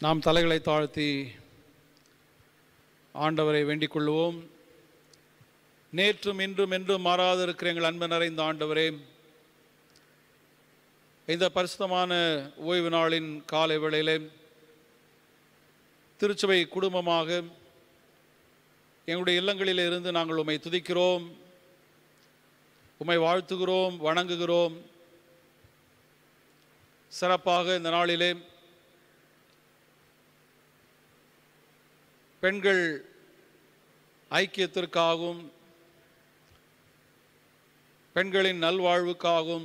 நாம் தலைகளை தாழ்த்தி ஆண்டவரை வேண்டிக் கொள்வோம் நேற்றும் இன்றும் என்றும் மாறாதிருக்கிற எங்கள் அன்பு நிறைந்த ஆண்டவரே இந்த பரிசுத்தமான ஓய்வு நாளின் காலை வேளையிலே திருச்சபை குடும்பமாக எங்களுடைய இல்லங்களில் இருந்து நாங்கள் உம்மை துதிக்கிறோம் உம்மை வாழ்த்துகிறோம் வணங்குகிறோம் சிறப்பாக இந்த நாளிலே பெண்கள் ஐக்கியத்திற்காகவும் பெண்களின் நல்வாழ்வுக்காகவும்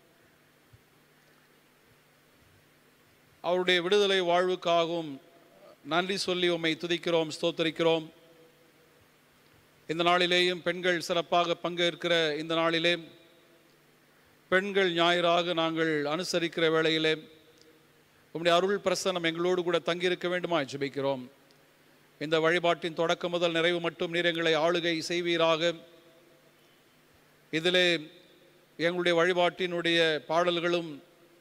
அவருடைய விடுதலை வாழ்வுக்காகவும் நன்றி சொல்லி உம்மை துதிக்கிறோம் ஸ்தோத்தரிக்கிறோம் இந்த நாளிலேயும் பெண்கள் சிறப்பாக பங்கேற்கிற இந்த நாளிலே பெண்கள் ஞாயிறாக நாங்கள் அனுசரிக்கிற வேளையிலே உம்முடைய அருள் பிரசனம் எங்களோடு கூட தங்கியிருக்க வேண்டுமா ஜெபிக்கிறோம் இந்த வழிபாட்டின் தொடக்கம் முதல் நிறைவு மட்டும் நீர் எங்களை ஆளுகை செய்வீராக இதிலே எங்களுடைய வழிபாட்டினுடைய பாடல்களும்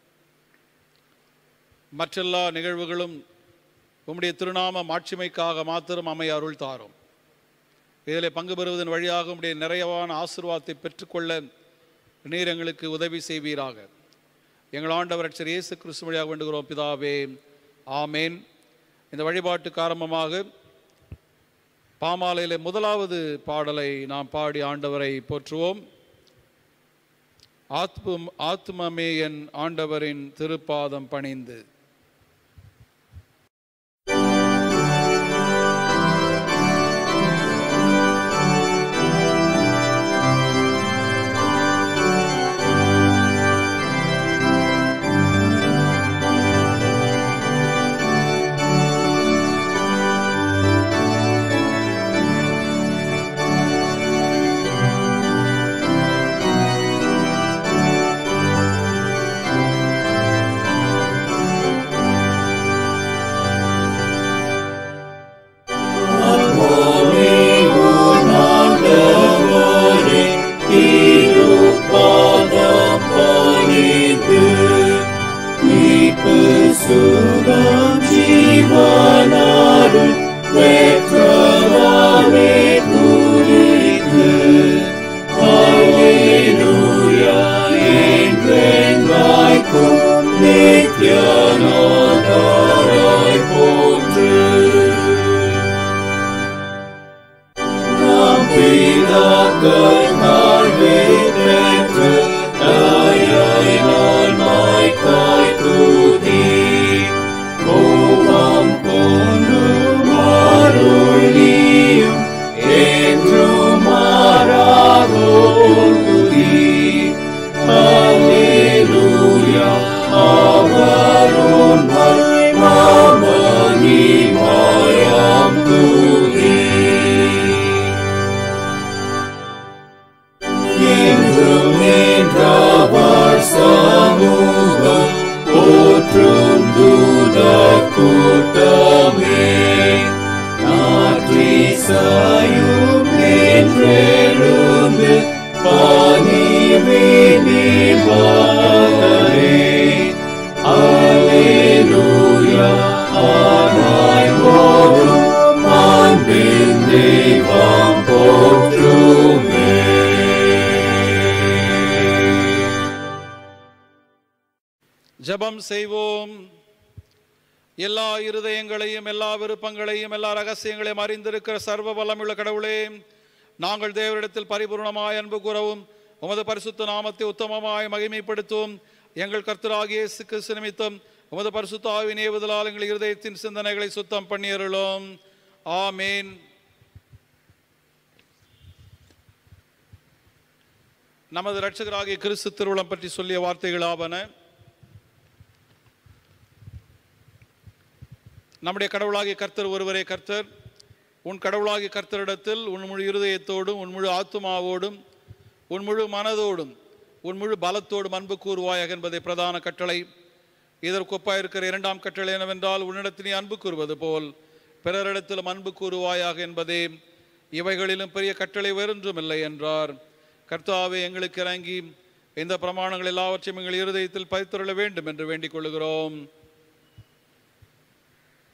மற்றெல்லா நிகழ்வுகளும் உம்முடைய திருநாம மாட்சிமைக்காக மாத்திரம் அமைய அருள் தாரும் இதில் பங்கு பெறுவதன் வழியாக உம்முடைய நிறைவான ஆசீர்வாதத்தை பெற்றுக்கொள்ள நீர் எங்களுக்கு உதவி செய்வீராக எங்கள் ஆண்டவர் ரட்சகர் இயேசு கிறிஸ்து வழியாக வேண்டுகிறோம் பிதாவே ஆமேன் இந்த வழிபாட்டுக்கு ஆரம்பமாக பாமாலையிலே முதலாவது பாடலை நாம் பாடி ஆண்டவரை போற்றுவோம் ஆத்ம ஆத்மமே என் ஆண்டவரின் திருப்பாதம் பணிந்து சுகம் ஜீவனாரும் பெற்றவாமே துதித்து அல்லேலூயா என்றென்றாய்க்கும் நித்யநாதராய் போற்று நாம் பிதாக்கள் தாழ்வே பெற்று தாயாய் நான் மாய்க்காய் தூதி கோபம் கொண்டு மாறுளியும் என்றும் மாறாதோ துதி அல்லேலூயா அவருன் மாமணி மாயாம் தூதி என்றும் நின்றவர் சமூகம் போற்றும் தூத கூட்டமே நாற்றி சாயும் என்றெழுந்து பனி வீதி பாகரே அல்லேலூயா ஆனாய் போற்றும் அன்பின் தெய்வம் போற்றுமே ஜெபம் செய்வோம் எல்லா இருதயங்களையும் எல்லா விருப்பங்களையும் எல்லா ரகசியங்களையும் அறிந்திருக்கிற சர்வ வல்லமுள்ள கடவுளே நாங்கள் தேவரிடத்தில் பரிபூர்ணமாய் அன்பு கூறவும் உமது பரிசுத்த நாமத்தை உத்தமமாய் மகிமைப்படுத்தும் எங்கள் கர்த்தராகிய இயேசு கிறிஸ்து நிமித்தம் உமது பரிசுத்த ஆவின் ஏவுதலால் எங்கள் இருதயத்தின் சிந்தனைகளை சுத்தம் பண்ணியருளும் ஆமேன் நமது இரட்சகராகிய கிறிஸ்து திருவுளம் பற்றி சொல்லிய வார்த்தைகளாவன நம்முடைய கடவுளாகிய கர்த்தர் ஒருவரே கர்த்தர் உன் கடவுளாகிய கர்த்தரிடத்தில் உன் முழு இருதயத்தோடும் உன் முழு ஆத்துமாவோடும் உன் முழு மனதோடும் உன் முழு பலத்தோடும் அன்பு கூறுவாயாக என்பதை பிரதான கட்டளை இதற்கு ஒப்பாயிருக்கிற இரண்டாம் கட்டளை என்னவென்றால் உன்னிடத்தில் நீ அன்பு கூறுவது போல் பிறரிடத்திலும் அன்பு கூறுவாயாக என்பதே இவைகளிலும் பெரிய கட்டளை வேறொன்றும் இல்லை என்றார் கர்த்தாவே எங்களுக்கு இறங்கி இந்த பிரமாணங்கள் எல்லாவற்றையும் எங்கள் இருதயத்தில் பதித்துள்ள வேண்டும் என்று வேண்டிக் கொள்கிறோம்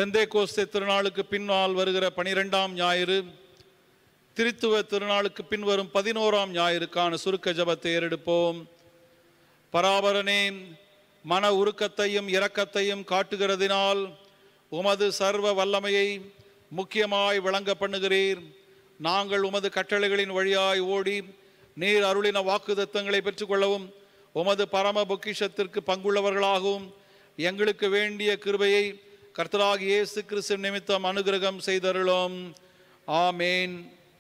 பெந்தேகோஸ்தே திருநாளுக்கு பின்னால் வருகிற பனிரெண்டாம் ஞாயிறு திருத்துவ திருநாளுக்கு பின் வரும் பதினோராம் ஞாயிறுக்கான சுருக்க ஜபத்தை ஏறெடுப்போம் பராபரனே மன உருக்கத்தையும் இரக்கத்தையும் காட்டுகிறதினால் உமது சர்வ வல்லமையை முக்கியமாய் விளங்க பண்ணுகிறீர் நாங்கள் உமது கட்டளைகளின் வழியாய் ஓடி நீர் அருளின வாக்குத்தத்தங்களை பெற்றுக்கொள்ளவும் உமது பரம பொக்கிஷத்திற்கு பங்குள்ளவர்களாகவும் எங்களுக்கு வேண்டிய கிருபையை கர்த்தராகிய இயேசு கிறிஸ்து நிமித்தம் அனுகிரகம் செய்தருளோம் ஆமேன்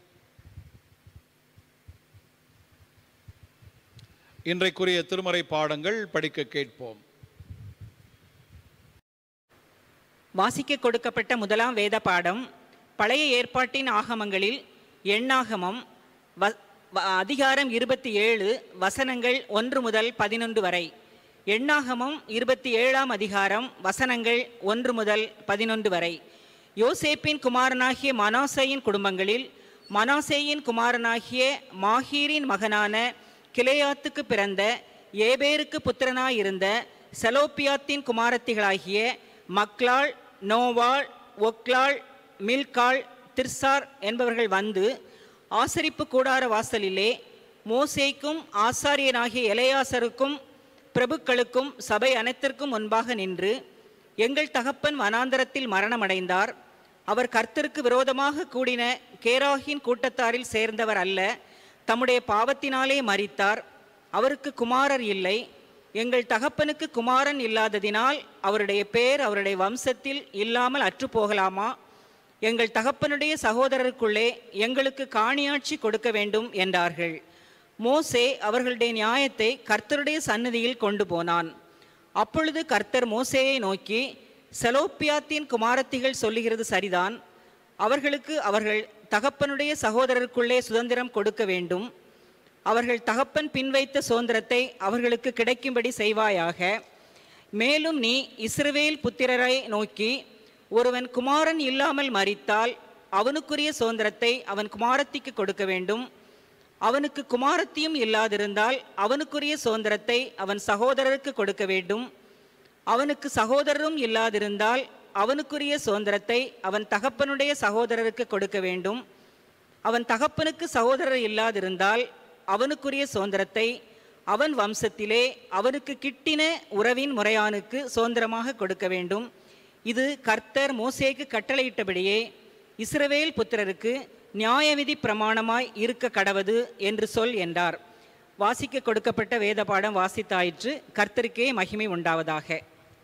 இன்றைக்குரிய திருமறை பாடங்கள் படிக்க கேட்போம் வாசிக்க கொடுக்கப்பட்ட முதலாம் வேத பாடம் பழைய ஏற்பாட்டின் ஆகமங்களில் எண்ணாகமம் வ வ- அதிகாரம் இருபத்தி ஏழு வசனங்கள் ஒன்று முதல் பதினொன்று வரை எண்ணாகமம் இருபத்தி ஏழாம் அதிகாரம் வசனங்கள் ஒன்று முதல் பதினொன்று வரை யோசேப்பின் குமாரனாகிய மனாசேயின் குடும்பங்களில் மனாசேயின் குமாரனாகிய மாஹீரின் மகனான கிளையாத்துக்கு பிறந்த ஏபேருக்கு புத்திரனாயிருந்த செலோப்பியாத்தின் குமாரத்திகளாகிய மக்லாள் நோவாள் ஒக்லாள் மில்காள் திர்சார் என்பவர்கள் வந்து ஆசரிப்பு கூடார வாசலிலே மோசேக்கும் ஆசாரியனாகிய எலையாசருக்கும் பிரபுக்களுக்கும் சபை அனைத்திற்கும் முன்பாக நின்று எங்கள் தகப்பன் வனாந்தரத்தில் மரணமடைந்தார் அவர் கர்த்தருக்கு விரோதமாக கூடின கேராகின் கூட்டத்தாரில் சேர்ந்தவர் அல்ல தம்முடைய பாவத்தினாலே மரித்தார் அவருக்கு குமாரர் இல்லை எங்கள் தகப்பனுக்கு குமாரன் இல்லாததினால் அவருடைய பேர் அவருடைய வம்சத்தில் இல்லாமல் அற்றுப்போகலாமா எங்கள் தகப்பனுடைய சகோதரருக்குள்ளே எங்களுக்கு காணியாட்சி கொடுக்க வேண்டும் என்றார்கள் மோசே அவர்களுடைய நியாயத்தை கர்த்தருடைய சந்நிதியில் கொண்டு போனான் அப்பொழுது கர்த்தர் மோசேயை நோக்கி செலோப்பியாத்தின் குமாரத்திகள் சொல்லுகிறது சரிதான் அவர்களுக்கு அவர்கள் தகப்பனுடைய சகோதரருக்குள்ளே சுதந்திரம் கொடுக்க வேண்டும் அவர்கள் தகப்பன் பின்வைத்த சுதந்திரத்தை அவர்களுக்கு கிடைக்கும்படி செய்வாயாக மேலும் நீ இஸ்ரவேல் புத்திரரை நோக்கி ஒருவன் குமாரன் இல்லாமல் மரித்தால் அவனுக்குரிய சுதந்திரத்தை அவன் குமாரத்திக்கு கொடுக்க வேண்டும் அவனுக்கு குமாரத்தியும் இல்லாதிருந்தால் அவனுக்குரிய சுதந்திரத்தை அவன் சகோதரருக்கு கொடுக்க வேண்டும் அவனுக்கு சகோதரரும் இல்லாதிருந்தால் அவனுக்குரிய சுதந்திரத்தை அவன் தகப்பனுடைய சகோதரருக்கு கொடுக்க வேண்டும் அவன் தகப்பனுக்கு சகோதரர் இல்லாதிருந்தால் அவனுக்குரிய சுதந்திரத்தை அவன் வம்சத்திலே அவனுக்கு கிட்டின உறவின் முறையானுக்கு சுதந்திரமாக கொடுக்க வேண்டும் இது கர்த்தர் மோசேக்கு கட்டளையிட்டபடியே இஸ்ரவேல் புத்திரருக்கு நியாயவிதி பிரமாணமாய் இருக்க கடவது என்று சொல் என்றார் வாசிக்க கொடுக்கப்பட்ட வேத பாடம் வாசித்தாயிற்று கர்த்தருக்கே மகிமை உண்டாவதாக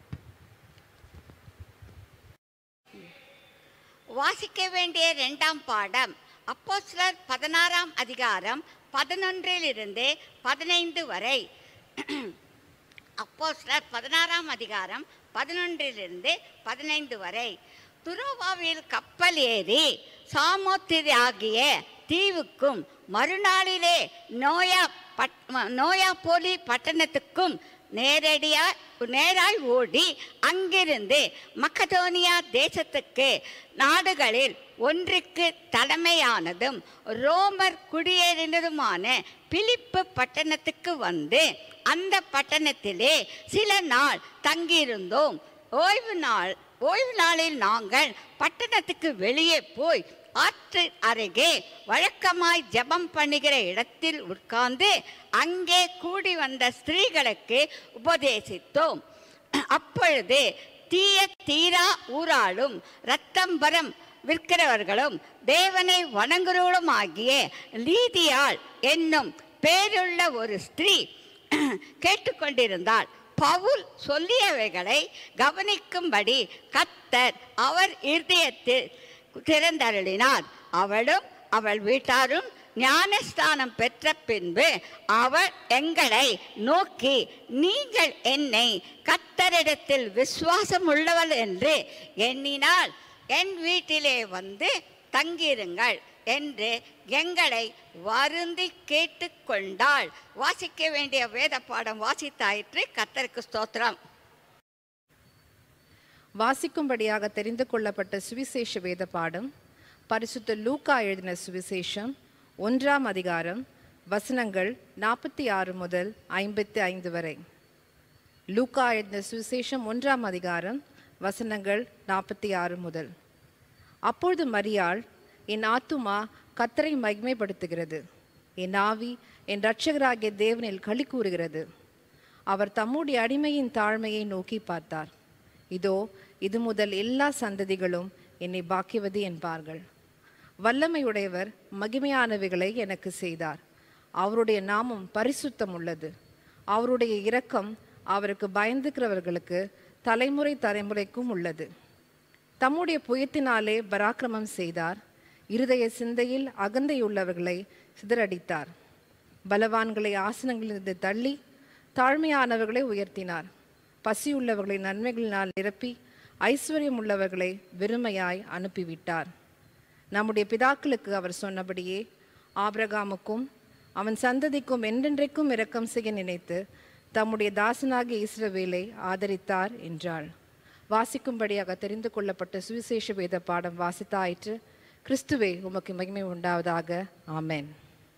வாசிக்க வேண்டிய இரண்டாம் பாடம் அப்போஸ்தலர் பதினாறாம் அதிகாரம் பதினொன்றிலிருந்து பதினைந்து வரை அப்போஸ்தலர் பதினாறாம் அதிகாரம் பதினொன்றிலிருந்து பதினைந்து வரை துரோவாவில் கப்பல் ஏறி சாமோத்திரி ஆகிய தீவுக்கும் மறுநாளிலே நோயா பட் நோயாபோலி பட்டணத்துக்கும் நேரடியா நேராய் ஓடி அங்கிருந்து மக்கதோனியா தேசத்துக்கு நாடுகளில் ஒன்றுக்கு தலைமையானதும் ரோமர் குடியேறினதுமான பிலிப்பு பட்டணத்துக்கு வந்து அந்த பட்டணத்திலே சில நாள் தங்கியிருந்தோம் ஓய்வு நாள் ஓய்வு நாளில் நாங்கள் பட்டணத்துக்கு வெளியே போய் ஆற்று அருகே வழக்கமாய் ஜெபம் பண்ணுகிற இடத்தில் உட்கார்ந்து அங்கே கூடி வந்த ஸ்திரீகளுக்கு உபதேசித்தோம் அப்பொழுது தீய தீரா ஊராளும் ரத்தம்பரம் விற்கிறவர்களும் தேவனை வணங்குறவளும் ஆகிய லீதியாள் என்னும் பேருள்ள ஒரு ஸ்திரீ கேட்டுக்கொண்டிருந்தாள் பவுல் சொல்லியவைகளை கவனிக்கும்படி கத்தர் அவர் இருதயத்தில் திறந்தருளினார் அவளும் அவள் வீட்டாரும் ஞானஸ்தானம் பெற்ற பின்பு அவள் எங்களை நோக்கி நீங்கள் என்னை கத்தரிடத்தில் விசுவாசம் உள்ளவள் என்று எண்ணினால் என் வீட்டிலே வந்து தங்கியிருங்கள் என்று எங்களை வருந்தி கேட்டுக்கொண்டாள் வாசிக்க வேண்டிய வேத பாடம் வாசித்தாயிற்று கத்தருக்கு ஸ்தோத்திரம் வாசிக்கும்படியாக தெரிந்து கொள்ளப்பட்ட சுவிசேஷ வேத பாடம் பரிசுத்த லூக்கா எழுதின சுவிசேஷம் ஒன்றாம் அதிகாரம் வசனங்கள் நாற்பத்தி ஆறு முதல் ஐம்பத்தி ஐந்து வரை லூக்கா எழுதின சுவிசேஷம் ஒன்றாம் அதிகாரம் வசனங்கள் நாற்பத்தி ஆறு முதல் அப்பொழுது மரியாள் என் ஆத்துமா கத்தரை மகிமைப்படுத்துகிறது என் ஆவி என் இரட்சகராகிய தேவனில் களி கூறுகிறது அவர் தம்முடைய அடிமையின் தாழ்மையை நோக்கி பார்த்தார் இதோ இது முதல் எல்லா சந்ததிகளும் என்னை பாக்கியவதி என்பார்கள் வல்லமையுடையவர் மகிமையானவைகளை எனக்கு செய்தார் அவருடைய நாமம் பரிசுத்தம் உள்ளது அவருடைய இரக்கம் அவருக்கு பயந்துக்கிறவர்களுக்கு தலைமுறை தலைமுறைக்கும் உள்ளது தம்முடைய புயத்தினாலே பராக்கிரமம் செய்தார் இருதய சிந்தையில் அகந்தையுள்ளவர்களை சிதறடித்தார் பலவான்களை ஆசனங்களிலிருந்து தள்ளி தாழ்மையானவர்களை உயர்த்தினார் பசியுள்ளவர்களை நன்மைகளினால் நிரப்பி ஐஸ்வர்யம் உள்ளவர்களை வெறுமையாய் அனுப்பிவிட்டார் நம்முடைய பிதாக்களுக்கு அவர் சொன்னபடியே ஆபிரகாமுக்கும் அவன் சந்ததிக்கும் என்றென்றைக்கும் இரக்கம் செய்ய நினைத்து தம்முடைய தாசனாகிய இஸ்ரவேலை ஆதரித்தார் என்றாள் வாசிக்கும்படியாக தெரிந்து கொள்ளப்பட்ட சுவிசேஷ வேத பாடம் வாசித்தாயிற்று கிறிஸ்துவே உமக்கு மகிமை உண்டாவதாக ஆமென்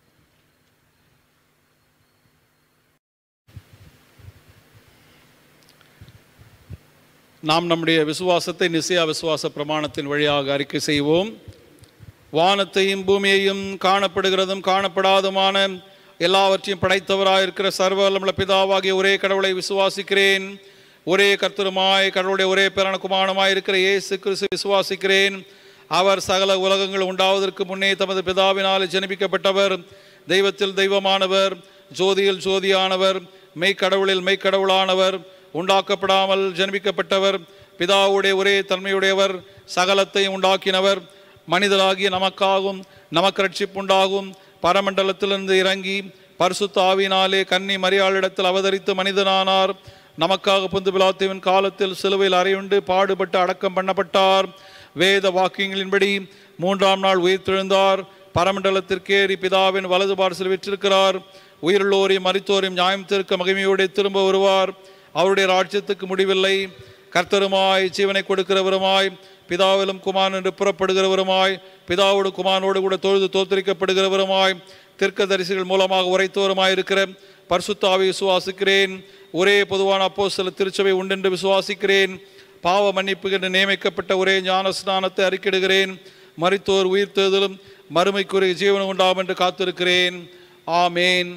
நாம் நம்முடைய விசுவாசத்தை நிசையா விசுவாச பிரமாணத்தின் வழியாக அறிக்கை செய்வோம் வானத்தையும் பூமியையும் காணப்படுகிறதும் காணப்படாதுமான எல்லாவற்றையும் படைத்தவராயிருக்கிற சர்வவல்லமுள்ள பிதாவாகிய ஒரே கடவுளை விசுவாசிக்கிறேன் ஒரே கர்த்தருமாய் கடவுளுடைய ஒரே பிறனகுமானமாய் இருக்கிற இயேசு கிறிஸ்து விசுவாசிக்கிறேன் அவர் சகல உலகங்கள் உண்டாவதற்கு முன்னே தமது பிதாவினால் ஜெனிப்பிக்கப்பட்டவர் தெய்வத்தில் தெய்வமானவர் ஜோதியில் ஜோதியானவர் மெய்க்கடவுளில் மெய்க்கடவுளானவர் உண்டாக்கப்படாமல் ஜெனிப்பிக்கப்பட்டவர் பிதாவுடைய ஒரே தன்மையுடையவர் சகலத்தையும் உண்டாக்கினவர் மனிதராகிய நமக்காகும் நமக்கு ரட்சிப்புண்டாகும் பரமண்டலத்திலிருந்து இறங்கி பரிசுத்த ஆவியினாலே கன்னி மரியாளிடத்தில் அவதரித்து மனிதனானார் நமக்காக புந்து பிலாத்துவின் காலத்தில் சிலுவையில் அறையுண்டு பாடுபட்டு அடக்கம் பண்ணப்பட்டார் வேத வாக்கியங்களின்படி மூன்றாம் நாள் உயிர்த்தெழுந்தார் பரமண்டலத்திற்கேறி பிதாவின் வலது பார்சல் விற்றிருக்கிறார் உயிருள்ளோரையும் மரித்தோரையும் நியாயம் தீர்க்க மகிமையோடு திரும்ப வருவார் அவருடைய ராஜ்யத்துக்கு முடிவில்லை கர்த்தருமாய் ஜீவனை கொடுக்கிறவருமாய் பிதாவிலும் குமான் என்று புறப்படுகிறவருமாய் பிதாவோடு குமானோடு கூட தொழுது தோத்தரிக்கப்படுகிறவருமாய் தீர்க்கதரிசிகள் மூலமாக உரைத்தவருமாய் இருக்கிற பரிசுத்தாவை விசுவாசிக்கிறேன் ஒரே பொதுவான அப்போ சில திருச்சபை உண்டென்று விசுவாசிக்கிறேன் பாவ மன்னிப்பு என்று நியமிக்கப்பட்ட ஒரே ஞான ஸ்நானத்தை அறிக்கிடுகிறேன் மரித்தோர் உயிர்த்தெழுதலும் மறுமைக்குரிய ஜீவனம் உண்டாகும் என்று காத்திருக்கிறேன் ஆமேன்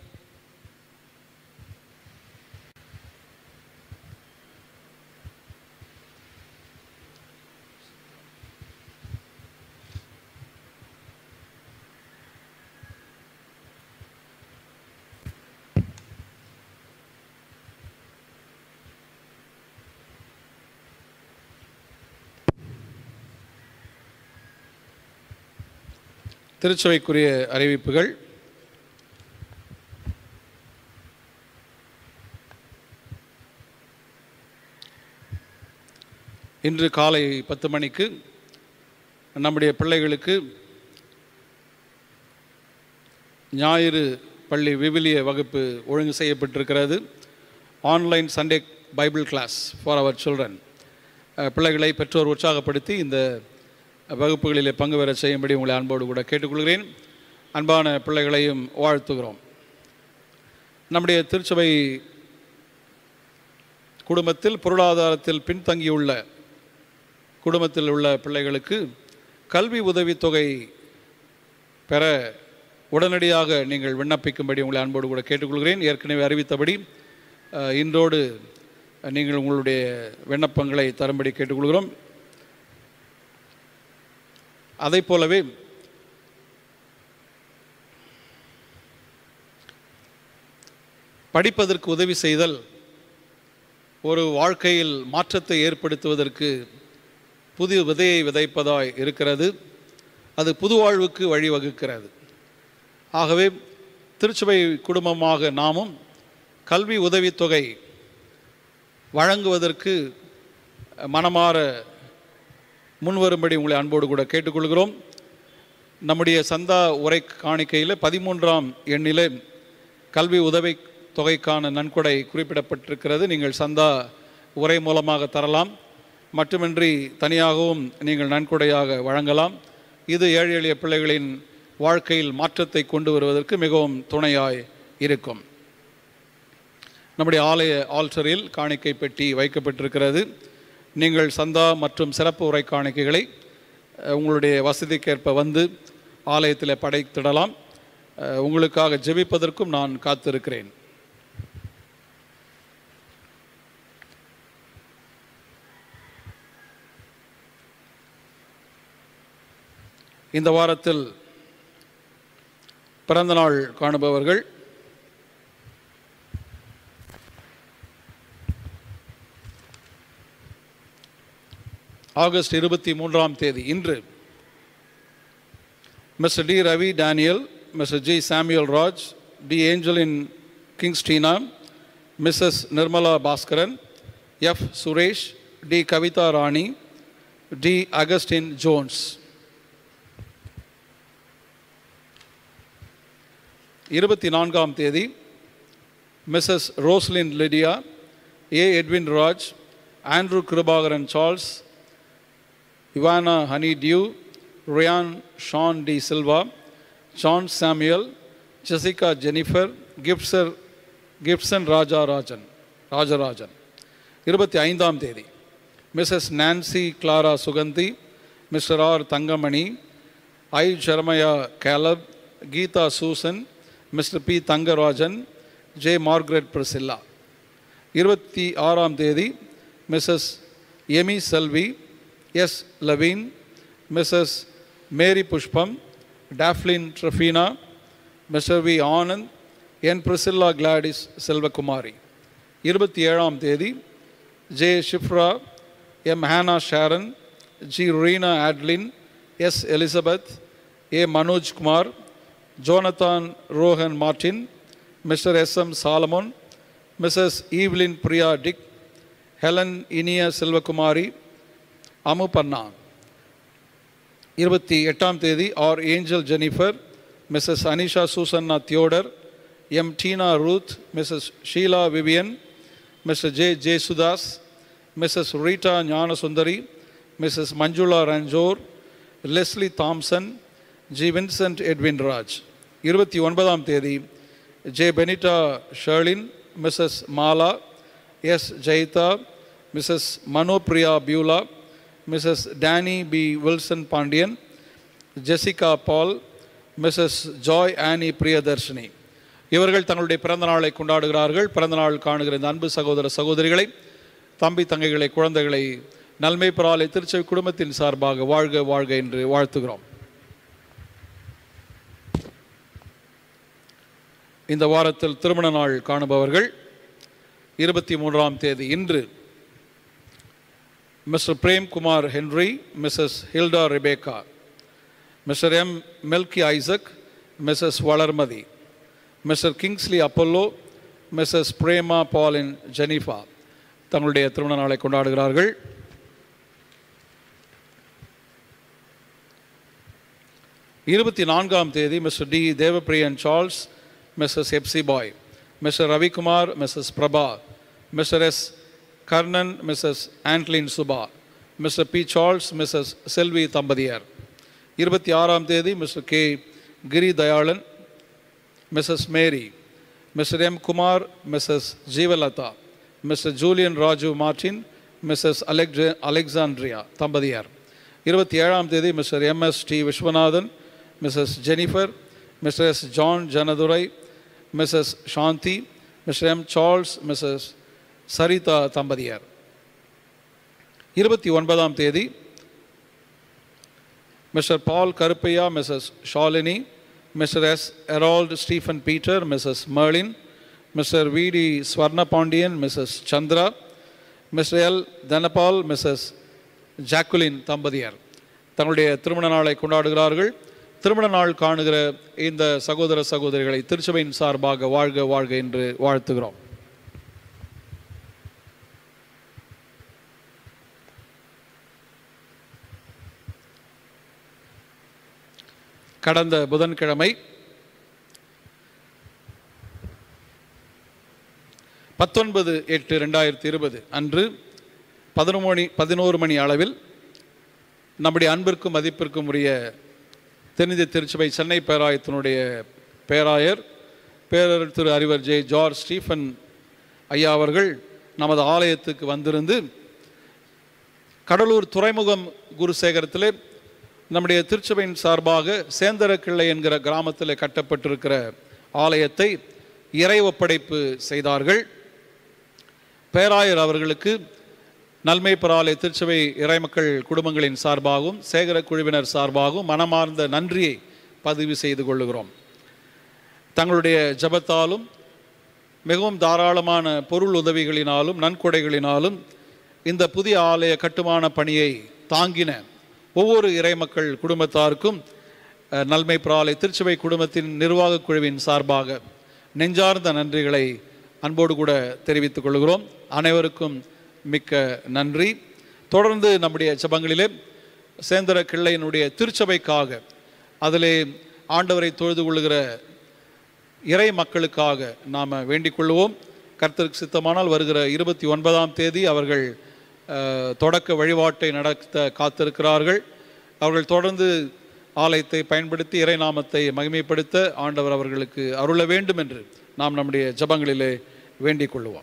திருச்சபைக்குரிய அறிவிப்புகள் இன்று காலை பத்து மணிக்கு நம்முடைய பிள்ளைகளுக்கு ஞாயிறு பள்ளி விவிலிய வகுப்பு ஒழுங்கு செய்யப்பட்டிருக்கிறது online Sunday Bible class for our children பிள்ளைகளை பெற்றோர் உற்சாகப்படுத்தி இந்த வகுப்புகளிலே பங்கு பெற செய்யும்படி உங்களை அன்போடு கூட கேட்டுக்கொள்கிறேன் அன்பான பிள்ளைகளையும் வாழ்த்துகிறோம் நம்முடைய திருச்சபை குடும்பத்தில் பொருளாதாரத்தில் பின்தங்கியுள்ள குடும்பத்தில் உள்ள பிள்ளைகளுக்கு கல்வி உதவித்தொகை பெற உடனடியாக நீங்கள் விண்ணப்பிக்கும்படி உங்களை அன்போடு கூட கேட்டுக்கொள்கிறேன் ஏற்கனவே அறிவித்தபடி அஹ், இன்றோடு நீங்கள் உங்களுடைய விண்ணப்பங்களை தரும்படி கேட்டுக்கொள்கிறோம் அதை போலவே படிப்பதற்கு உதவி செய்தல் ஒரு வாழ்க்கையில் மாற்றத்தை ஏற்படுத்துவதற்கு புதிய விதையை விதைப்பதாய் இருக்கிறது அது புது வாழ்வுக்கு வழிவகுக்கிறது ஆகவே திருச்சபை குடும்பமாக நாமும் கல்வி உதவித்தொகை வழங்குவதற்கு மனமாற முன்வரும்படி உங்களை அன்போடு கூட கேட்டுக்கொள்கிறோம் நம்முடைய சந்தா உரை காணிக்கையில் பதிமூன்றாம் எண்ணிலே கல்வி உதவி தொகைக்கான நன்கொடை குறிப்பிடப்பட்டிருக்கிறது நீங்கள் சந்தா உரை மூலமாக தரலாம் மட்டுமின்றி தனியாகவும் நீங்கள் நன்கொடையாக வழங்கலாம் இது ஏழை எளிய பிள்ளைகளின் வாழ்க்கையில் மாற்றத்தை கொண்டு வருவதற்கு மிகவும் துணையாய் இருக்கும் நம்முடைய ஆலய ஆல்டரில் காணிக்கை பெட்டி வைக்கப்பட்டிருக்கிறது நீங்கள் சந்தா மற்றும் சிறப்பு உரை காணிக்கைகளை அஹ், உங்களுடைய வசதிக்கேற்ப வந்து ஆலயத்தில் படைத்திடலாம் அஹ், உங்களுக்காக ஜெபிப்பதற்கும் நான் காத்திருக்கிறேன் இந்த வாரத்தில் பிறந்தநாள் காணுபவர்கள் ஆகஸ்ட் இருபத்தி மூன்றாம் தேதி இன்று Mr T Ravi Daniel Mr G Samuel Raj T Angeline Kingstina Mrs Nirmala Baskaran F Suresh T Kavitha Rani T Augustin Jones இருபத்தி நான்காம் தேதி Mrs Roslin Lydia A Edwin Raj Andrew Kirubakaran Charles Ivana Honey Dew Ryan Shaun de Silva John Samuel Jessica Jennifer Gibser Gibson Rajarajan Rajarajan இருபத்தி ஐந்தாம் தேதி Mrs Nancy Clara Suganthi Mr R Thangamani I Jeremiah Caleb Geetha Susan mister B Thangarajan J Margaret Priscilla இருபத்தி ஆறாம் தேதி Mrs Amy Selvi S Laveen Mrs Mary Pushpam Daphlin Tryphena Mr V Anand N Priscilla Gladys Selvakumari இருபத்தி ஏழாம் தேதி J Shifra M Hannah Sharon G Reena Adlin S Elizabeth A Manojkumar Jonathan Rohan Martin Mr S M Solomon Mrs Evelyn Priya Dick Helen Iniya Selvakumari அமு பன்னா இருபத்தி எட்டாம் தேதி R Angel Jennifer Mrs Anisha Susanna Theodore M Tina Ruth Mrs Sheila Vivian Mr J Jesudas Mrs Rita Gnanasundari Mrs Manjula Ranchor Leslie Thomson G Vincent Edwin Raj இருபத்தி ஒன்பதாம் தேதி J Benita Sharlin Mrs Mala S Jeyitha Mrs Manopriya Beulah Mrs Danny P Wilson Pandian Jessica Paul Mrs Joy Annie Priyadharshini இவர்கள் தங்களுடைய பிறந்த நாளை கொண்டாடுகிறார்கள் பிறந்த நாள் காணுகிற இந்த அன்பு சகோதர சகோதரிகளை தம்பி தங்கைகளை குழந்தைகளை நன்மை பெறாலை திருச்செவி குடும்பத்தின் சார்பாக வாழ்க வாழ்க என்று வாழ்த்துகிறோம் இந்த வாரத்தில் திருமண நாள் காணுபவர்கள் இருபத்தி மூன்றாம் தேதி இன்று Mr Premkumar Henry Mrs Hilda Rebecca Mr M Melki Isaac Mrs Valarmathi Mr Kingsley Apollo Mrs Prema Pauline Jenifa தங்களுடைய திருமண நாளை கொண்டாடுகிறார்கள் இருபத்தி நான்காம் தேதி Mr D Devapriyan Charles Mrs Epsi Bai Mr Ravikumar Mrs Prabha Mr S Karnan Mrs Andlin Subha Mr P Charles Mrs Selvi தம்பதியர் இருபத்தி ஆறாம் தேதி Mr K Giri Dhayalan Mrs Mary Mr M Kumar Mrs Jeevalatha Mr Julian Raju Martin Mrs Alex Alexandria தம்பதியார் இருபத்தி ஏழாம் தேதி Mr M S D Viswanathan Mrs Jennifer Mr S John Janadurai Mrs Shanthi Mr M Charles Mrs Saritha தம்பதியார் இருபத்தி ஒன்பதாம் தேதி Mr Paul Karuppaiya Mrs Shalini Mr S Erald Stephen Peter Mrs Marlin Mr V D Swarna Pandian Mrs Chandra Mr L Dhanapal Mrs Jacqueline தம்பதியர் தங்களுடைய திருமண நாளை கொண்டாடுகிறார்கள் திருமண நாள் காணுகிற இந்த சகோதர சகோதரிகளை திருச்சபையின் சார்பாக வாழ்க வாழ்க என்று வாழ்த்துகிறோம் கடந்த புதன்கிழமை பத்தொன்பது எட்டு ரெண்டாயிரத்தி இருபது அன்று பதினொரு மணி பதினோரு மணி அளவில் நம்முடைய அன்பிற்கும் மதிப்பிற்கும் உரிய தென்னிந்திய திருச்சபை சென்னை பேராயத்தினுடைய பேராயர் பேரர் திரு அறிவர் ஜே ஜார்ஜ் ஸ்டீஃபன் ஐயா அவர்கள் நமது ஆலயத்துக்கு வந்திருந்து கடலூர் துறைமுகம் குருசேகரத்திலே நம்முடைய திருச்சபையின் சார்பாக சேந்தரக்கிள்ளை என்கிற கிராமத்தில் கட்டப்பட்டிருக்கிற ஆலயத்தை இறை ஒப்படைப்பு செய்தார்கள் பேராயர் அவர்களுக்கு நன்மை பராலை திருச்சபை இறைமக்கள் குடும்பங்களின் சார்பாகவும் சேகர குழுவினர் சார்பாகவும் மனமார்ந்த நன்றியை பதிவு செய்து கொள்ளுகிறோம் தங்களுடைய ஜபத்தாலும் மிகவும் தாராளமான பொருள் உதவிகளினாலும் நன்கொடைகளினாலும் இந்த புதிய ஆலய கட்டுமான பணியை தாங்கின ஒவ்வொரு இறைமக்கள் குடும்பத்தாருக்கும் அஹ், நல்மை பிராலை திருச்சபை குடும்பத்தின் நிர்வாகக் குழுவின் சார்பாக நெஞ்சார்ந்த நன்றிகளை அன்போடு கூட தெரிவித்துக் கொள்கிறோம் அனைவருக்கும் மிக்க நன்றி தொடர்ந்து நம்முடைய ஜபங்களிலே சேந்தர கிள்ளையினுடைய திருச்சபைக்காக அதிலே ஆண்டவரை தொழுது கொள்ளுகிற இறை மக்களுக்காக நாம் வேண்டிக் கொள்வோம் கர்த்தருக்கு சித்தமானால் வருகிற இருபத்தி ஒன்பதாம் தேதி அவர்கள் அஹ், தொடக்க வழிபாட்டை நடத்த காத்திருக்கிறார்கள் அவர்கள் தொடர்ந்து ஆலயத்தை பயன்படுத்தி இறை நாமத்தை மகிமைப்படுத்த ஆண்டவர் அவர்களுக்கு அருள வேண்டும் என்று நாம் நம்முடைய ஜபங்களிலே வேண்டிக் கொள்வோம்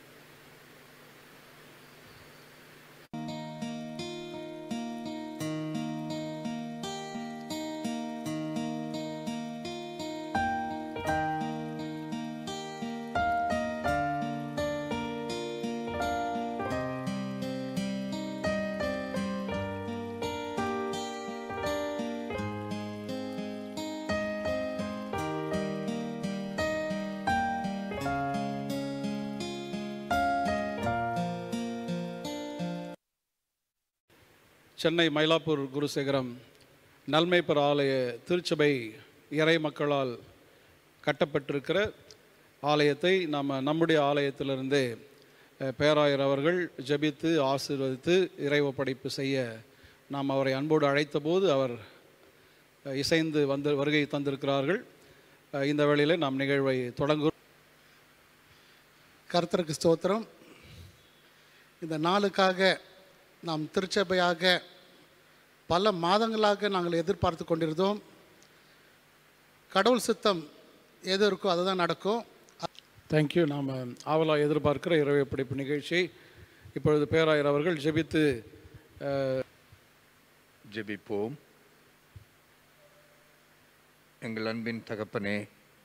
சென்னை மயிலாப்பூர் குருசேகரம் நல்மைப்பர் ஆலய திருச்சபை இறை மக்களால் கட்டப்பட்டிருக்கிற ஆலயத்தை நாம் நம்முடைய ஆலயத்திலிருந்தே அஹ், பேராயர் அவர்கள் ஜெபித்து ஆசீர்வதித்து இறை ஒப்படைப்பு செய்ய நாம் அவரை அன்போடு அழைத்தபோது அவர் அஹ், இசைந்து வந்து வருகை தந்திருக்கிறார்கள் அஹ், இந்த வேளையிலே நாம் நிகழ்வை தொடங்கு கர்த்தருக்கு ஸ்தோத்திரம் இந்த நாளுக்காக நாம் திருச்சபையாக பல மாதங்களாக நாங்கள் எதிர்பார்த்து கொண்டிருந்தோம் கடவுள் சித்தம் எது இருக்கோ அதுதான் நடக்கும் தேங்க்யூ நாம் ஆவலாக எதிர்பார்க்கிற இரவு படைப்பு நிகழ்ச்சி இப்பொழுது பேராயர் அவர்கள் ஜெபித்து அஹ், ஜெபிப்போம் எங்கள் அன்பின் தகப்பனே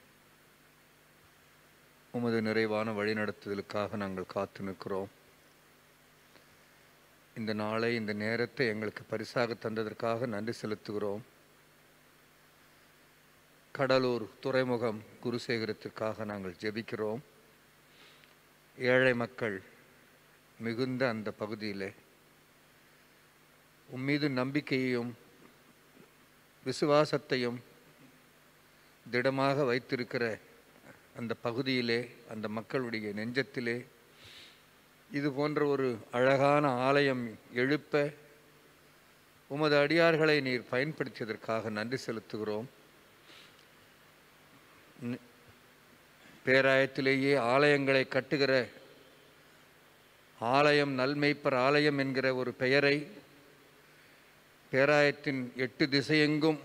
உமது நிறைவான வழிநடத்துதலுக்காக நாங்கள் காத்து நிற்கிறோம் இந்த நாளை இந்த நேரத்தை எங்களுக்கு பரிசாக தந்ததற்காக நன்றி செலுத்துகிறோம் கடலூர் துறைமுகம் குருசேகரத்திற்காக நாங்கள் ஜெபிக்கிறோம் ஏழை மக்கள் மிகுந்த அந்த பகுதியிலே உம்மீது நம்பிக்கையையும் விசுவாசத்தையும் திடமாக வைத்திருக்கிற அந்த பகுதியிலே அந்த மக்களுடைய நெஞ்சத்திலே இது போன்ற ஒரு அழகான ஆலயம் எழுப்ப உமது அடியார்களை நீர் பயன்படுத்தியதற்காக நன்றி செலுத்துகிறோம் ந- பேராயத்திலேயே ஆலயங்களை கட்டுகிற ஆலயம் நல்மெய்ப்பர் ஆலயம் என்கிற ஒரு பெயரை பேராயத்தின் எட்டு திசையெங்கும்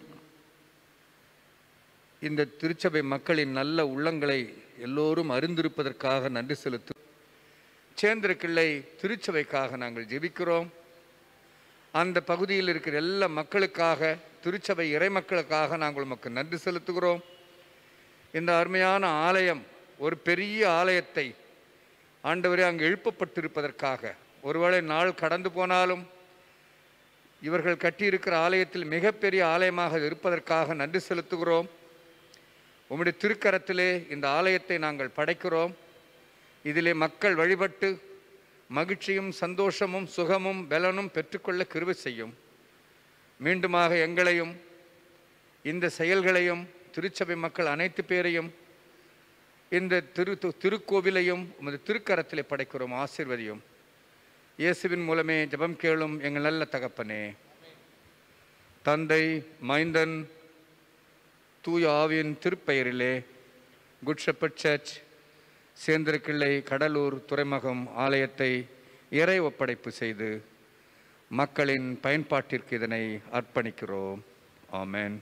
இந்த திருச்சபை மக்களின் நல்ல உள்ளங்களை எல்லோரும் அறிந்திருப்பதற்காக நன்றி செலுத்து சேந்திரக்கிள்ளை திருச்சபைக்காக நாங்கள் ஜெபிக்கிறோம் அந்த பகுதியில் இருக்கிற எல்லா மக்களுக்காக திருச்சபை இறைமக்களுக்காக நாங்கள் உமக்கு நன்றி செலுத்துகிறோம் இந்த அருமையான ஆலயம் ஒரு பெரிய ஆலயத்தை ஆண்டவரே அங்கு எழுப்பப்பட்டிருப்பதற்காக ஒருவேளை நாள் கடந்து போனாலும் இவர்கள் கட்டியிருக்கிற ஆலயத்தில் மிகப்பெரிய ஆலயமாக இருப்பதற்காக நன்றி செலுத்துகிறோம் உம்முடைய திருக்கரத்திலே இந்த ஆலயத்தை நாங்கள் படைக்கிறோம் இதிலே மக்கள் வழிபட்டு மகிழ்ச்சியும் சந்தோஷமும் சுகமும் பலனும் பெற்றுக்கொள்ள கிருபை செய்யும் மீண்டுமாக எங்களையும் இந்த செயல்களையும் திருச்சபை மக்கள் அனைத்து பேரையும் இந்த திரு திருக்கோவிலையும் உமது திருக்கரத்திலே படைக்கிறோம் ஆசீர்வதியும் இயேசுவின் மூலமே ஜெபம் கேளும் எங்கள் நல்ல தகப்பனே தந்தை மைந்தன் தூய ஆவியின் திருப்பெயரிலே good shepherd church Sendhirakillai Cuddalore துறைமுகம் ஆலயத்தை இறை ஒப்படைப்பு செய்து மக்களின் பயன்பாட்டிற்கு இதனை அர்ப்பணிக்கிறோம் ஆமென்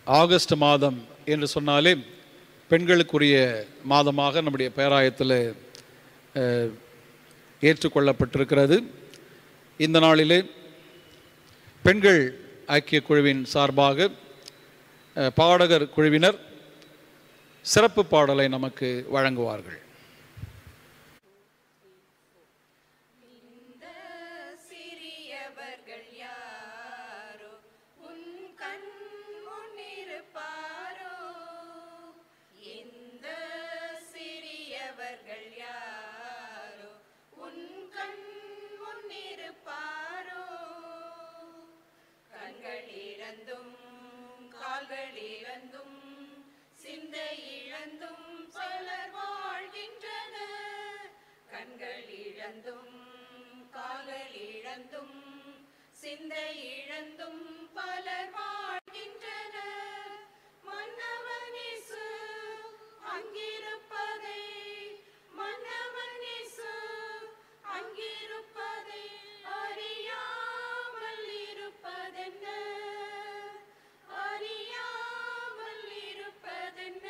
ஆகஸ்ட் மாதம் என்று சொன்னாலே பெண்களுக்குரிய மாதமாக நம்முடைய பேராயத்தில் அஹ், ஏற்றுக்கொள்ளப்பட்டிருக்கிறது இந்த நாளிலே பெண்கள் ஐக்கிய குழுவின் சார்பாக அஹ், பாடகர் குழுவினர் சிறப்பு பாடலை நமக்கு வழங்குவார்கள் சிறியவர்கள் யாரோ உன் கண் முன்னிருப்பாரோ இந்த சிறியவர்கள் யாரோ உன் கண் முன்னிருப்பாரோ கண்கள் இழந்தும் கால்கள் இழந்தும் சிந்தை இழந்தும் பலர் வாழ்கின்றனர் கண்கள் இழந்தும் கால்கள் இழந்தும் சிந்தை இழந்தும் பலர் வாழ்கின்றனர் மன்னவன் இயேசு அங்கிருப்பதை மன்னவன் இயேசு அங்கிருப்பதை அறியாமல் இருப்பதென்ன அறியாமல் இருப்பதென்ன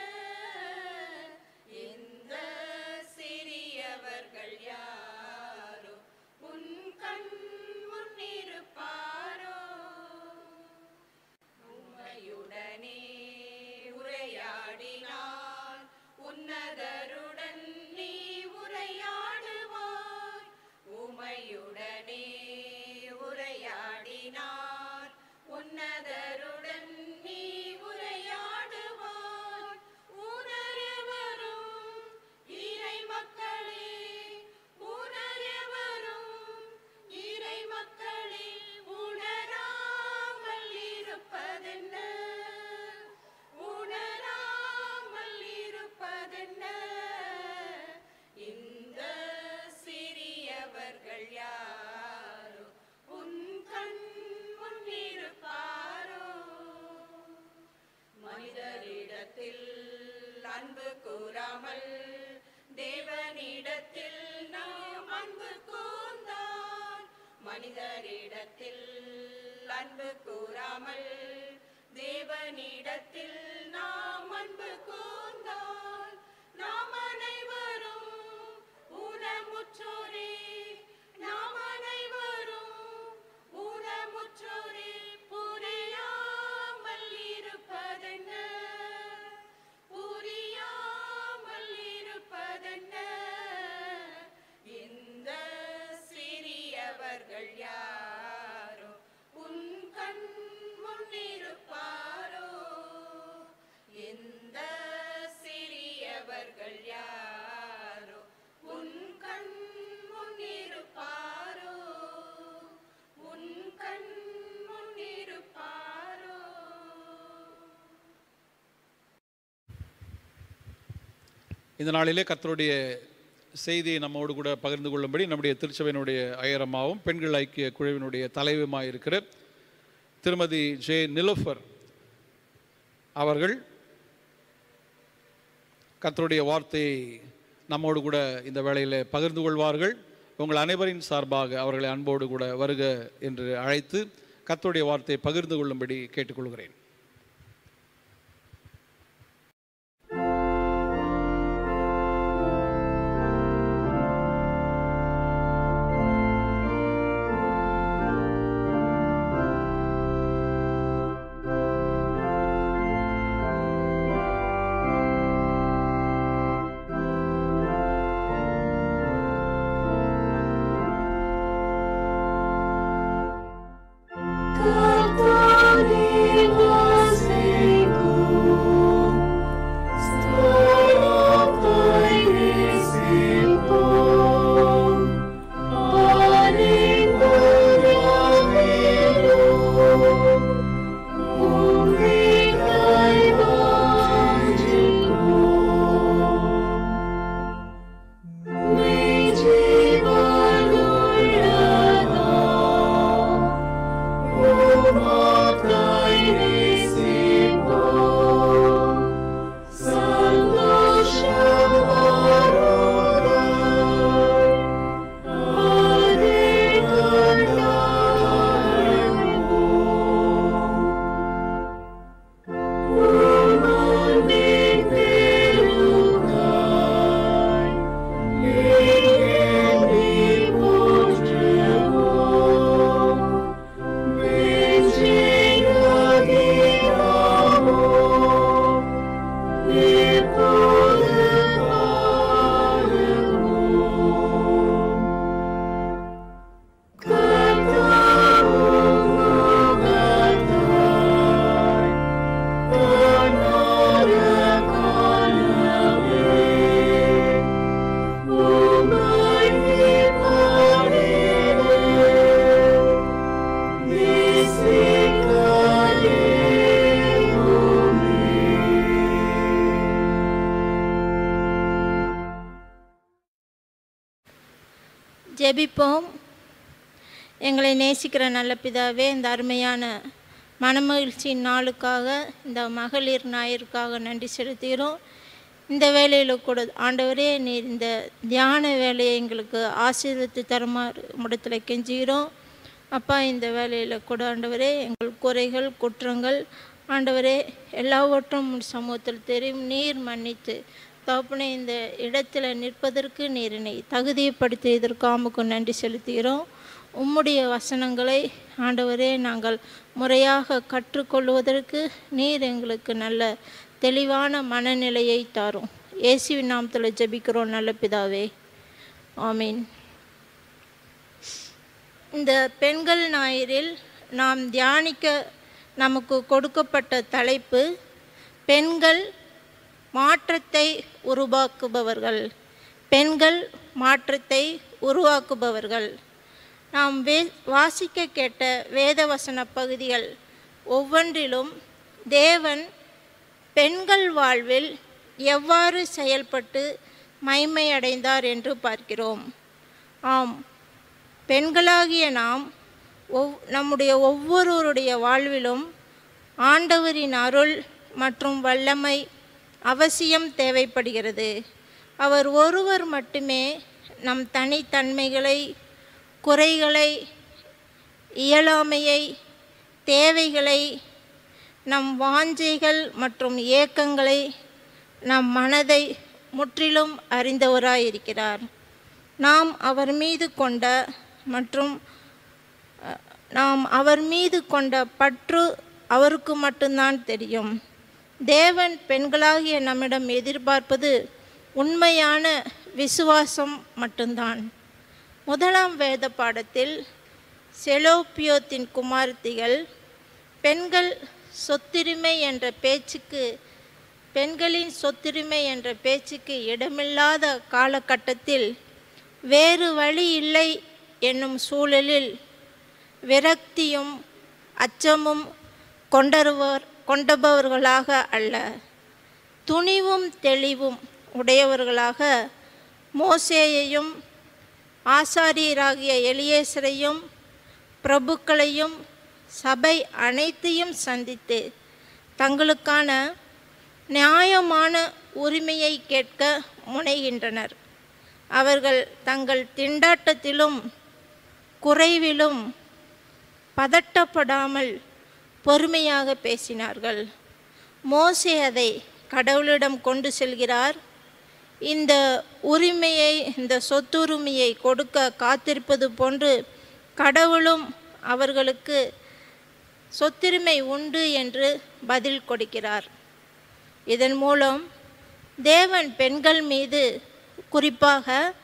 இந்த சிறியவர்கள் யாரோ உன் கண் முன்னிருப்பாரோ உம்மையுடனே உரையாடினார் உன்னதருடன் நீ உரையாடுவாய் உமையுடனே உரையாடினார் உன்னதருடன் நீ உரையாடுவாய் உணரவரும் இறை மக்களே உணரவரும் இறை மக்களே உணராமல் இருப்பதென்ன உணராமல் இருப்பதென்ன இந்த சிறியவர்கள் யாரோ உன் கண் முன்னிருப்பாரோ மனிதரிடத்தில் அன்பு கூறாமல் தேவனிடத்தில் நாம் அன்பு கூர்ந்தான் மனிதரிடத்தில் அன்பு கூறாமல் தேவனிடத்தில் நாம் அன்பு கூர்ந்தால் நாம் அனைவரும் ஊனமுற்றோரே நாம் அனைவரும் ஊனமுற்றோரே புரியாமல் இருப்பதென்ன புரியாமல் இருப்பதென்ன இந்த சிறியவர்கள் யாரோ உன் கண் முன்னிருப்பாரோ எந்த சிறியவர்கள் யாரோ உன் கண் முன்னிருப்பாரோ உன் கண் முன்னிருப்பாரோ இந்த நாளிலே கர்த்தருடைய செய்தியை நம்மோடு கூட பகிர்ந்து கொள்ளும்படி நம்முடைய திருச்சபையினுடைய அயரமாவும் பெண்கள் ஐக்கிய குழுவினுடைய தலைவருமாய் இருக்கிற திருமதி ஜே நிலோஃபர் அவர்கள் கர்த்தருடைய வார்த்தையை நம்மோடு கூட இந்த வேளையில் பகிர்ந்து கொள்வார்கள் உங்கள் அனைவரின் சார்பாக அவர்களை அன்போடு கூட வருக என்று அழைத்து கர்த்தருடைய வார்த்தையை பகிர்ந்து கொள்ளும்படி கேட்டுக்கொள்கிறேன் கர்த்தாவே வா ஜெபிப்போம் எங்களை நேசிக்கிற நல்ல பிதாவே இந்த அருமையான மனமகிழ்ச்சியின் நாளுக்காக இந்த மகளிர் ஞாயிற்காக நன்றி செலுத்துகிறோம் இந்த வேலையில் கூட ஆண்டவரே நீர் இந்த தியான வேலையை எங்களுக்கு ஆசீர்வத்து தருமாறு முடத்தில் கெஞ்சுகிறோம் அப்பா இந்த வேலையில் கூட ஆண்டவரே எங்கள் குறைகள் குற்றங்கள் ஆண்டவரே எல்லாவற்றும் உம் சமூகத்தில் தெரியும் நீர் மன்னித்து தகப்பனே இந்த இடத்துல நிற்பதற்கு நீர் என்னை தகுதிப்படுத்தியதற்கு ஆமுக்கு நன்றி செலுத்துகிறோம் உம்முடைய வசனங்களை ஆண்டவரே நாங்கள் முறையாக கற்றுக்கொள்வதற்கு நீர் எங்களுக்கு நல்ல தெளிவான மனநிலையை தாரும் இயேசுவின் நாமத்தில் ஜெபிக்கிறோம் நல்ல பிதாவே ஆமீன் இந்த பெண்கள் ஞாயிறில் நாம் தியானிக்க நமக்கு கொடுக்கப்பட்ட தலைப்பு பெண்கள் மாற்றத்தை உருவாக்குபவர்கள் பெண்கள் மாற்றத்தை உருவாக்குபவர்கள் நாம் வே வாசிக்க கேட்ட வேதவசன பகுதிகள் ஒவ்வொன்றிலும் தேவன் பெண்கள் வாழ்வில் எவ்வாறு செயல்பட்டு மைமையடைந்தார் என்று பார்க்கிறோம் ஆம் பெண்களாகிய நாம் ஒவ் நம்முடைய ஒவ்வொருவருடைய வாழ்விலும் ஆண்டவரின் அருள் மற்றும் வல்லமை அவசியம் தேவைப்படுகிறது அவர் ஒருவர் மட்டுமே நம் தனித்தன்மைகளை குறைகளை இயலாமையை தேவைகளை நம் வாஞ்சைகள் மற்றும் ஏக்கங்களை நம் மனதை முற்றிலும் அறிந்தவராயிருக்கிறார் நாம் அவர் மீது கொண்ட மற்றும் அஹ், நாம் அவர் மீது கொண்ட பற்று அவருக்கு மட்டும்தான் தெரியும் தேவன் பெண்களாகிய நம்மிடம் எதிர்பார்ப்பது உண்மையான விசுவாசம் மட்டும்தான் முதலாம் வேத பாடத்தில் செலோப்பியோத்தின் குமார்த்திகள் பெண்கள் சொத்துரிமை என்ற பேச்சுக்கு பெண்களின் சொத்துரிமை என்ற பேச்சுக்கு இடமில்லாத காலகட்டத்தில் வேறு வழி இல்லை என்னும் சூழலில் விரக்தியும் அச்சமும் கொண்டருவர் கொண்டபவர்களாக அல்ல துணிவும் தெளிவும் உடையவர்களாக மோசேயையும் ஆசாரியராகிய எலியேசரையும் பிரபுக்களையும் சபை அனைத்தையும் சந்தித்து தங்களுக்கான நியாயமான உரிமையை கேட்க முனைகின்றனர் அவர்கள் தங்கள் திண்டாட்டத்திலும் குறைவிலும் பதட்டப்படாமல் பொறுமையாக பேசினார்கள் மோசே அதை கடவுளிடம் கொண்டு செல்கிறார் இந்த உரிமையை இந்த சொத்துரிமையை கொடுக்க காத்திருப்பது போன்று கடவுளும் அவர்களுக்கு சொத்துரிமை உண்டு என்று பதில் கொடுக்கிறார் இதன் மூலம் தேவன் பெண்கள் மீது குறிப்பாக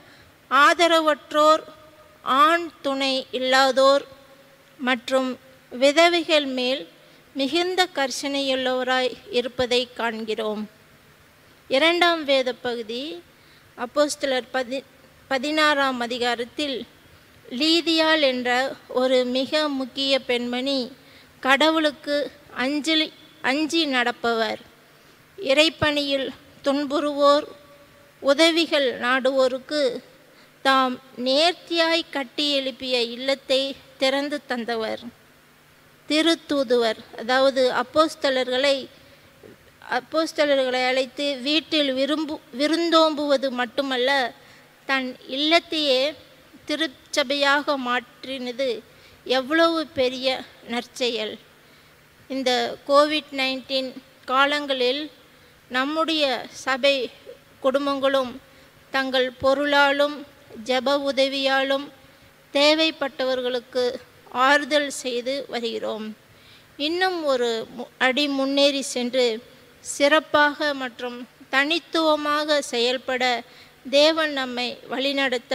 ஆதரவற்றோர் ஆண் துணை இல்லாதோர் மற்றும் விதவைகள் மேல் மிகுந்த கர்ஷனையுள்ளவராய் இருப்பதை காண்கிறோம் இரண்டாம் வேத பகுதி அப்போஸ்தலர் பதி பதினாறாம் அதிகாரத்தில் லீதியாள் என்ற ஒரு மிக முக்கிய பெண்மணி கடவுளுக்கு அஞ்சலி அஞ்சி நடப்பவர் இறைப்பணியில் துன்புறுவோர் உதவிகள் நாடுவோருக்கு தாம் நேர்த்தியாய் கட்டி எழுப்பிய இல்லத்தை திறந்து தந்தவர் திருத்தூதுவர் அதாவது அப்போஸ்தலர்களை அப்போஸ்தலர்களை அழைத்து வீட்டில் விரும்பு விருந்தோம்புவது மட்டுமல்ல தன் இல்லத்தையே திருச்சபையாக மாற்றினது எவ்வளவு பெரிய நற்செயல் இந்த கோவிட் நைன்டீன் காலங்களில் நம்முடைய சபை குடும்பங்களும் தங்கள் பொருளாலும் ஜெப உதவியாலும் தேவைப்பட்டவர்களுக்கு ஆறுதல் செய்து வருகிறோம் இன்னும் ஒரு மு- அடி முன்னேறி சென்று சிறப்பாக மற்றும் தனித்துவமாக செயல்பட தேவன் நம்மை வழிநடத்த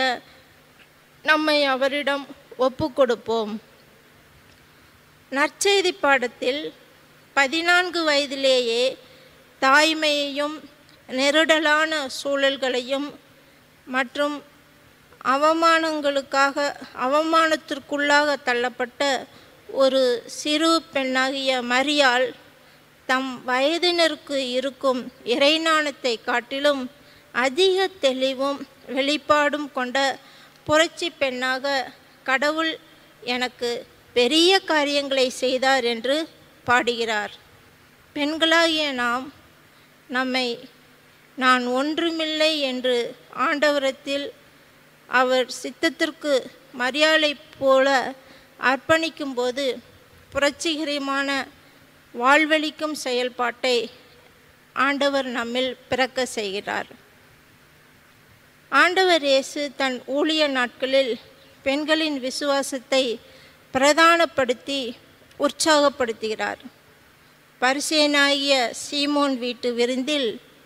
நம்மை அவரிடம் ஒப்பு கொடுப்போம் நற்செய்தி பாடத்தில் பதினான்கு வயதிலேயே தாய்மையையும் நெருடலான சூழல்களையும் மற்றும் அவமானங்களுக்காக அவமானத்திற்குள்ளாக தள்ளப்பட்ட ஒரு சிறு பெண்ணாகிய மரியாள் தம் வயதினருக்கு இருக்கும் இறைஞானத்தை காட்டிலும் அதிக தெளிவும் வெளிப்பாடும் கொண்ட புரட்சி பெண்ணாக கடவுள் எனக்கு பெரிய காரியங்களை செய்தார் என்று பாடுகிறார் பெண்களாகிய நாம் நம்மை நான் ஒன்றுமில்லை என்று ஆண்டவரத்தில் அவர் சித்தத்திற்கு மரியாதை போல அர்ப்பணிக்கும்போது புரட்சிகரமான வாழ்வளிக்கும் செயல்பாட்டை ஆண்டவர் நம்மில் பிறக்க செய்கிறார் ஆண்டவர் இயேசு தன் ஊழிய நாட்களில் பெண்களின் விசுவாசத்தை பிரதானப்படுத்தி உற்சாகப்படுத்துகிறார் பரிசேனாகிய சீமோன் வீட்டு விருந்தில்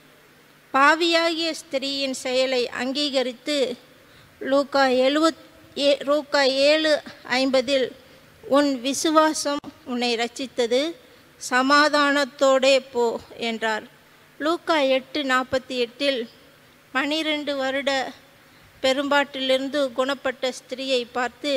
பாவியாகிய ஸ்திரீயின் செயலை அங்கீகரித்து லூக்கா எழுவத் ஏ லூக்கா ஏழு ஐம்பதில் உன் விசுவாசம் உன்னை ரட்சித்தது சமாதானத்தோடே போ என்றார் லூக்கா எட்டு நாற்பத்தி எட்டில் பனிரெண்டு வருட பெரும்பாட்டிலிருந்து குணப்பட்ட ஸ்திரீயை பார்த்து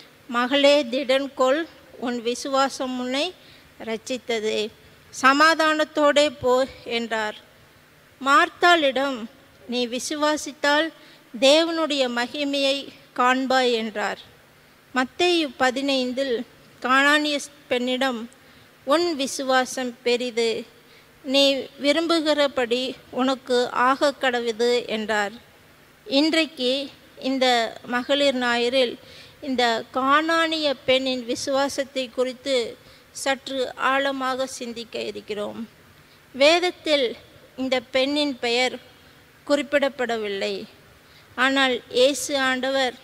மகளே திடன் கொள் உன் விசுவாசம் உன்னை ரட்சித்தது சமாதானத்தோடே போ என்றார் மார்த்தாளிடம் நீ விசுவாசித்தால் தேவனுடைய மகிமையை காண்பாய் என்றார் மத்தேயு பதினைந்தில் காணானிய பெண்ணிடம் உன் விசுவாசம் பெரிது நீ விரும்புகிறபடி உனக்கு ஆக கடவுது என்றார் இன்றைக்கு இந்த மகளிர் ஞாயிறில் இந்த காணானிய பெண்ணின் விசுவாசத்தை குறித்து சற்று ஆழமாக சிந்திக்க இருக்கிறோம் வேதத்தில் இந்த பெண்ணின் பெயர் குறிப்பிடப்படவில்லை ஆனால் இயேசு ஆண்டவர்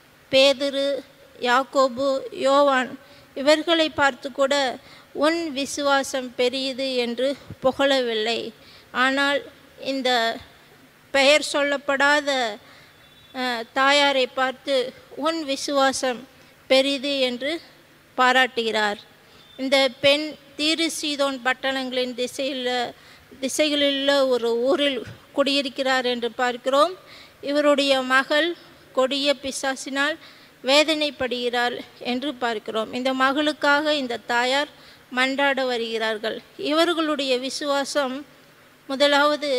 பேதுரு யாக்கோபு யோவான் இவர்களை பார்த்து கூட உன் விசுவாசம் பெரியது என்று புகழவில்லை ஆனால் இந்த பெயர் சொல்லப்படாத அஹ், தாயாரை பார்த்து உன் விசுவாசம் பெரிது என்று பாராட்டுகிறார் இந்த பெண் தீரு சீதோன் பட்டணங்களின் திசையில் திசைகளிலுள்ள ஒரு ஊரில் குடியிருக்கிறார் என்று பார்க்கிறோம் இவருடைய மகள் கொடிய பிசாசினால் வேதனைப்படுகிறார் என்று பார்க்கிறோம் இந்த மகளுக்காக இந்த தாயார் மன்றாட வருகிறார்கள் இவர்களுடைய விசுவாசம் முதலாவது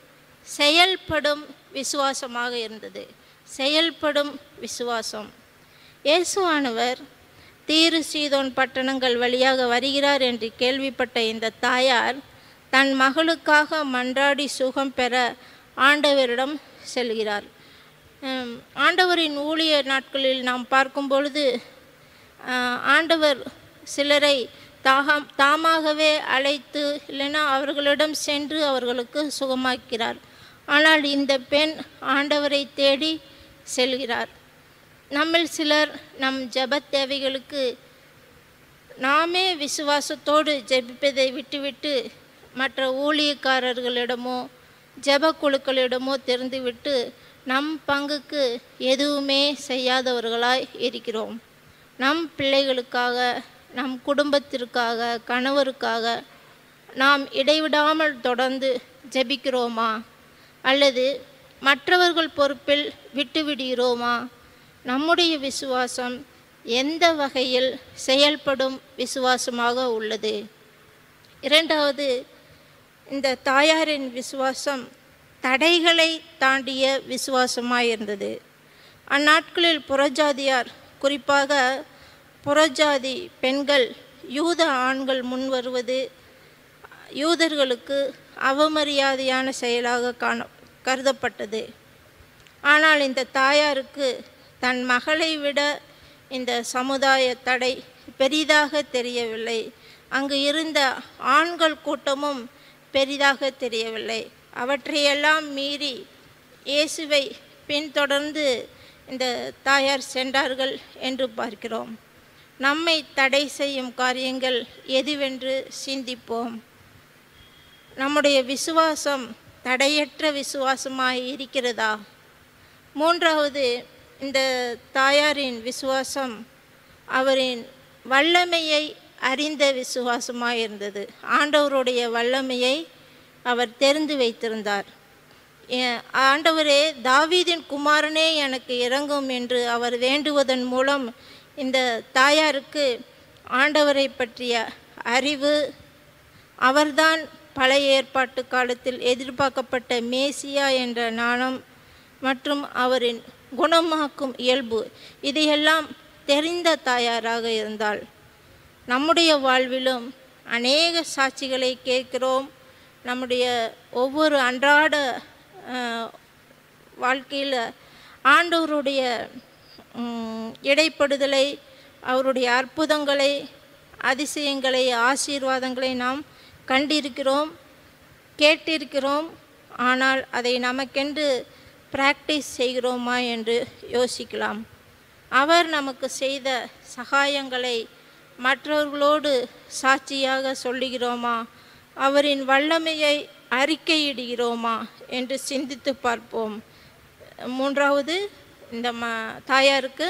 செயல்படும் விசுவாசமாக இருந்தது செயல்படும் விசுவாசம் இயேசுவானவர் தீரு சீதோன் பட்டணங்கள் வழியாக வருகிறார் என்று கேள்விப்பட்ட இந்த தாயார் தன் மகளுக்காக மன்றாடி சுகம் பெற ஆண்டவரிடம் செல்கிறார் ஹம், ஆண்டவரின் ஊழிய நாட்களில் நாம் பார்க்கும் பொழுது ஆஹ், ஆண்டவர் சிலரை தாகம் தாமாகவே அழைத்து இல்லைன்னா அவர்களிடம் சென்று அவர்களுக்கு சுகமாக்கிறார் ஆனால் இந்த பெண் ஆண்டவரை தேடி செல்கிறார் நம்மில் சிலர் நம் ஜெபத் தேவைகளுக்கு நாமே விசுவாசத்தோடு ஜெபிப்பதை விட்டுவிட்டு மற்ற ஊழியக்காரர்களிடமோ ஜெப குழுக்களிடமோ தெரிந்துவிட்டு நம் பங்குக்கு எதுவுமே செய்யாதவர்களாய் இருக்கிறோம் நம் பிள்ளைகளுக்காக நம் குடும்பத்திற்காக கணவருக்காக நாம் இடைவிடாமல் தொடர்ந்து ஜெபிக்கிறோமா அல்லது மற்றவர்கள் பொறுப்பில் விட்டுவிடுகிறோமா நம்முடைய விசுவாசம் எந்த வகையில் செயல்படும் விசுவாசமாக உள்ளது இரண்டாவது இந்த தாயாரின் விசுவாசம் தடைகளை தாண்டிய விசுவாசமாக இருந்தது அந்நாட்களில் புறஜாதியார் குறிப்பாக புறஜாதி பெண்கள் யூத ஆண்கள் முன் வருவது யூதர்களுக்கு அவமரியாதையான செயலாக காண கருதப்பட்டது ஆனால் இந்த தாயாருக்கு தன் மகளை விட இந்த சமுதாய தடை பெரிதாக தெரியவில்லை அங்கு இருந்த ஆண்கள் கூட்டமும் பெரிதாக தெரியவில்லை அவற்றையெல்லாம் மீறி இயேசுவை பின்தொடர்ந்து இந்த தாயார் சென்றார்கள் என்று பார்க்கிறோம் நம்மை தடை செய்யும் காரியங்கள் எதுவென்று சிந்திப்போம் நம்முடைய விசுவாசம் தடையற்ற விசுவாசமாய் இருக்கிறதா மூன்றாவது இந்த தாயாரின் விசுவாசம் அவரின் வல்லமையை அறிந்த விசுவாசமாக இருந்தது ஆண்டவருடைய வல்லமையை அவர் தெரிந்து வைத்திருந்தார் எ- ஆண்டவரே தாவீதின் குமாரனே எனக்கு இறங்கும் என்று அவர் வேண்டுவதன் மூலம் இந்த தாயாருக்கு ஆண்டவரை பற்றிய அறிவு அவர்தான் பழைய ஏற்பாட்டு காலத்தில் எதிர்பார்க்கப்பட்ட மேசியா என்ற நாணம் மற்றும் அவரின் குணமாக்கும் இயல்பு இதையெல்லாம் தெரிந்த தாயாராக இருந்தால் நம்முடைய வாழ்விலும் அநேக சாட்சிகளை கேட்கிறோம் நம்முடைய ஒவ்வொரு அன்றாட அஹ், வாழ்க்கையில் ஆண்டவருடைய ம், இடைப்படுதலை அவருடைய அற்புதங்களை அதிசயங்களை ஆசீர்வாதங்களை நாம் கண்டிருக்கிறோம் கேட்டிருக்கிறோம் ஆனால் அதை நமக்கென்று பிராக்டிஸ் செய்கிறோமா என்று யோசிக்கலாம் அவர் நமக்கு செய்த சகாயங்களை மற்றவர்களோடு சாட்சியாக சொல்லுகிறோமா அவரின் வல்லமையை அறிக்கையிடுகிறோமா என்று சிந்தித்து பார்ப்போம் மூன்றாவது இந்த ம தாயாருக்கு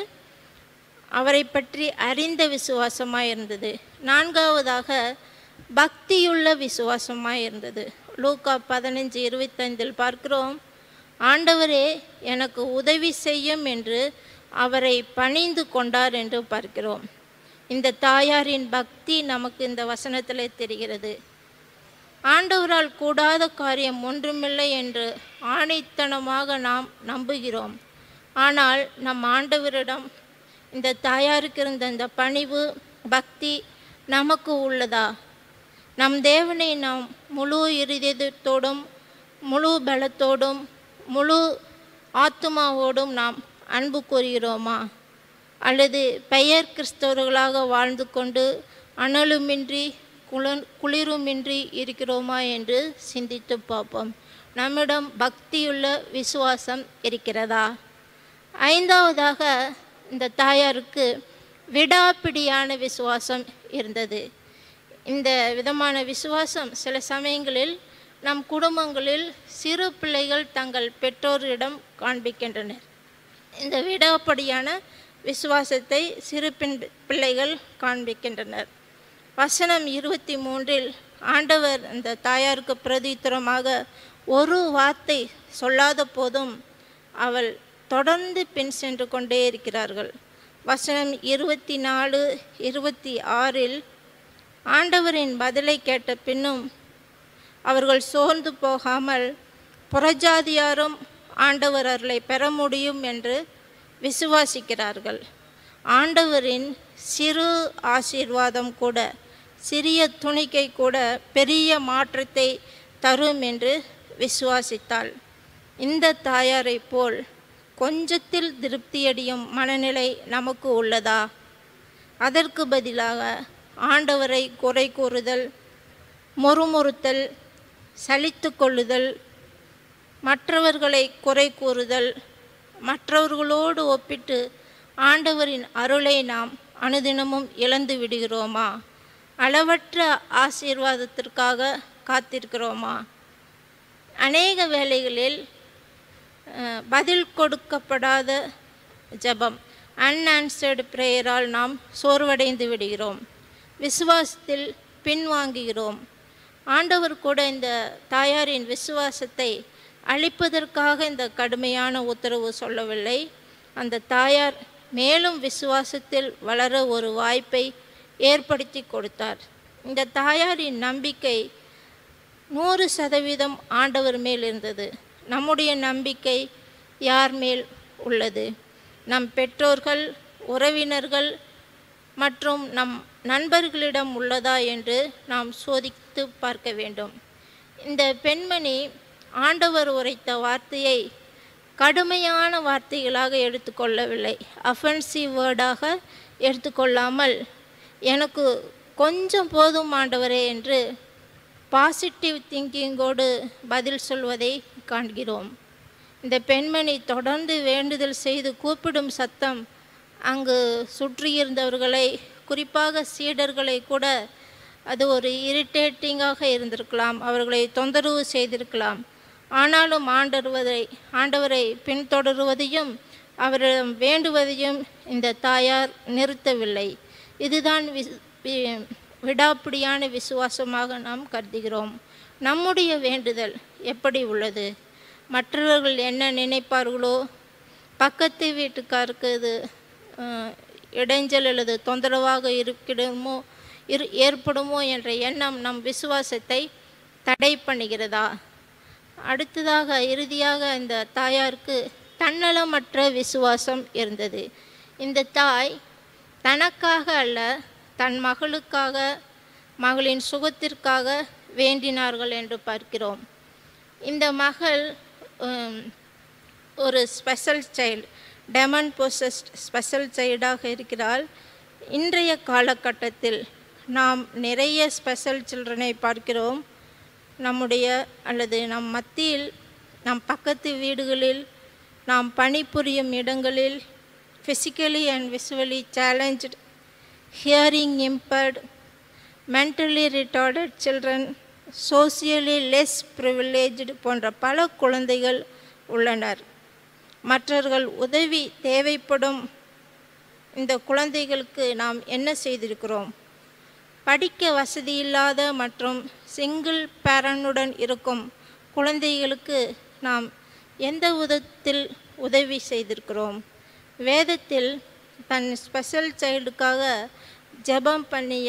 அவரை பற்றி அறிந்த விசுவாசமாக இருந்தது நான்காவதாக பக்தியுள்ள விசுவாசமாக இருந்தது லூக்கா பதினஞ்சு இருபத்தைந்தில் பார்க்கிறோம் ஆண்டவரே எனக்கு உதவி செய்யும் என்று அவரை பணிந்து கொண்டார் என்று பார்க்கிறோம் இந்த தாயாரின் பக்தி நமக்கு இந்த வசனத்தில் தெரிகிறது ஆண்டவரால் கூடாத காரியம் ஒன்றுமில்லை என்று ஆணைத்தனமாக நாம் நம்புகிறோம் ஆனால் நம் ஆண்டவரிடம் இந்த தாயாருக்கு இருந்த இந்த பணிவு பக்தி நமக்கு உள்ளதா நம் தேவனை நாம் முழு இருதயத்தோடும் முழு பலத்தோடும் முழு ஆத்துமாவோடும் நாம் அன்பு கூறுகிறோமா அல்லது பெயர் கிறிஸ்தவர்களாக வாழ்ந்து கொண்டு அனலுமின்றி குள குளிருமின்றி இருக்கிறோமா என்று சிந்தித்து பார்ப்போம் நம்மிடம் பக்தியுள்ள விசுவாசம் இருக்கிறதா ஐந்தாவதாக இந்த தாயாருக்கு விடாப்பிடியான விசுவாசம் இருந்தது இந்த விதமான விசுவாசம் சில சமயங்களில் நம் குடும்பங்களில் சிறு பிள்ளைகள் தங்கள் பெற்றோரிடம் காண்பிக்கின்றனர் இந்த விடாப்படியான விசுவாசத்தை சிறு பெண் பிள்ளைகள் காண்பிக்கின்றனர் வசனம் இருபத்தி மூன்றில் ஆண்டவர் அந்த தாயாருக்கு பிரதித்திரமாக ஒரு வார்த்தை சொல்லாத போதும் அவள் தொடர்ந்து பின் சென்று கொண்டே இருக்கிறார்கள் வசனம் இருபத்தி நாலு இருபத்தி ஆறில் ஆண்டவரின் பதிலை கேட்ட பின்னும் அவர்கள் சோர்ந்து போகாமல் புறஜாதியாரும் ஆண்டவர் அருளை பெற முடியும் என்று விசுவாசிக்கிறார்கள் ஆண்டவரின் சிறு ஆசீர்வாதம் கூட சிறிய துணிக்கை கூட பெரிய மாற்றத்தை தரும் என்று விசுவாசித்தாள் இந்த தாயாரை போல் கொஞ்சத்தில் திருப்தியடையும் மனநிலை நமக்கு உள்ளதா அதற்கு பதிலாக ஆண்டவரை குறை கூறுதல் முறுமுறுத்தல் சலித்து கொள்ளுதல் மற்றவர்களை குறை கூறுதல் மற்றவர்களோடு ஒப்பிட்டு ஆண்டவரின் அருளை நாம் அனுதினமும் இழந்து விடுகிறோமா அளவற்ற ஆசீர்வாதத்திற்காக காத்திருக்கிறோமா அநேக வேளைகளில் அஹ், பதில் கொடுக்கப்படாத ஜெபம் அன்ஆன்சர்டு ப்ரேயரால் நாம் சோர்வடைந்து விடுகிறோம் விசுவாசத்தில் பின்வாங்குகிறோம் ஆண்டவர் கூட இந்த தாயாரின் விசுவாசத்தை அழிப்பதற்காக இந்த கடுமையான உத்தரவு சொல்லவில்லை அந்த தாயார் மேலும் விசுவாசத்தில் வளர ஒரு வாய்ப்பை ஏற்படுத்தி கொடுத்தார் இந்த தாயாரின் நம்பிக்கை நூறு சதவீதம் ஆண்டவர் மேல் இருந்தது நம்முடைய நம்பிக்கை யார் மேல் உள்ளது நம் பெற்றோர்கள் உறவினர்கள் மற்றும் நம் நண்பர்களிடம் உள்ளதா என்று நாம் சோதித்து பார்க்க வேண்டும் இந்த பெண்மணி ஆண்டவர் உரைத்த வார்த்தையை கடுமையான வார்த்தைகளாக எடுத்துக்கொள்ளவில்லை அஃபென்சிவ் வேர்டாக எடுத்துக்கொள்ளாமல் எனக்கு கொஞ்சம் போதும் ஆண்டவரே என்று பாசிட்டிவ் திங்கிங்கோடு பதில் சொல்வதை காண்கிறோம் இந்த பெண்மணி தொடர்ந்து வேண்டுதல் செய்து கூப்பிடும் சத்தம் அங்கு சுற்றியிருந்தவர்களை குறிப்பாக சீடர்களை கூட அது ஒரு இரிட்டேட்டிங்காக இருந்திருக்கலாம் அவர்களை தொந்தரவு செய்திருக்கலாம் ஆனாலும் ஆண்டவரை ஆண்டவரை பின்தொடருவதையும் அவரிடம் வேண்டுவதையும் இந்த தாயார் நிறுத்தவில்லை இதுதான் வி- வி- விடாப்பிடியான விசுவாசமாக நாம் கருதுகிறோம் நம்முடைய வேண்டுதல் எப்படி உள்ளது மற்றவர்கள் என்ன நினைப்பார்களோ பக்கத்து வீட்டுக்காருக்கு இது அஹ், இடைஞ்சல் அல்லது தொந்தரவாக இருக்கிடுமோ இரு ஏற்படுமோ என்ற எண்ணம் நம் விசுவாசத்தை தடை பண்ணுகிறதா அடுத்ததாக இறுதியாக இந்த தாயாருக்கு தன்னலமற்ற விசுவாசம் இருந்தது இந்த தாய் தனக்காக அல்ல தன் மகளுக்காக மகளின் சுகத்திற்காக வேண்டினார்கள் என்று பார்க்கிறோம் இந்த மகள் உம், ஒரு special child demon possessed special சைல்டாக இருக்கிறாள் இன்றைய காலகட்டத்தில் நாம் நிறைய ஸ்பெஷல் சில்ட்ரனை பார்க்கிறோம் நம்முடைய அல்லது நம் மத்தியில் நம் பக்கத்து வீடுகளில் நாம் பணிபுரியும் இடங்களில் physically and visually challenge hearing impaired mentally retarded children socially less privileged போன்ற பல குழந்தைகள் உள்ளனர் மற்றவர்கள் உதவி தேவைப்படும் இந்த குழந்தைகளுக்கு நாம் என்ன செய்திருக்கிறோம் படிக்க வசதி இல்லாத மற்றும் சிங்கிள் பேரனுடன் இருக்கும் குழந்தைகளுக்கு நாம் எந்த விதத்தில் உதவி செய்திருக்கிறோம் வேதத்தில் தன் ஸ்பெஷல் சைல்டுக்காக ஜெபம் பண்ணிய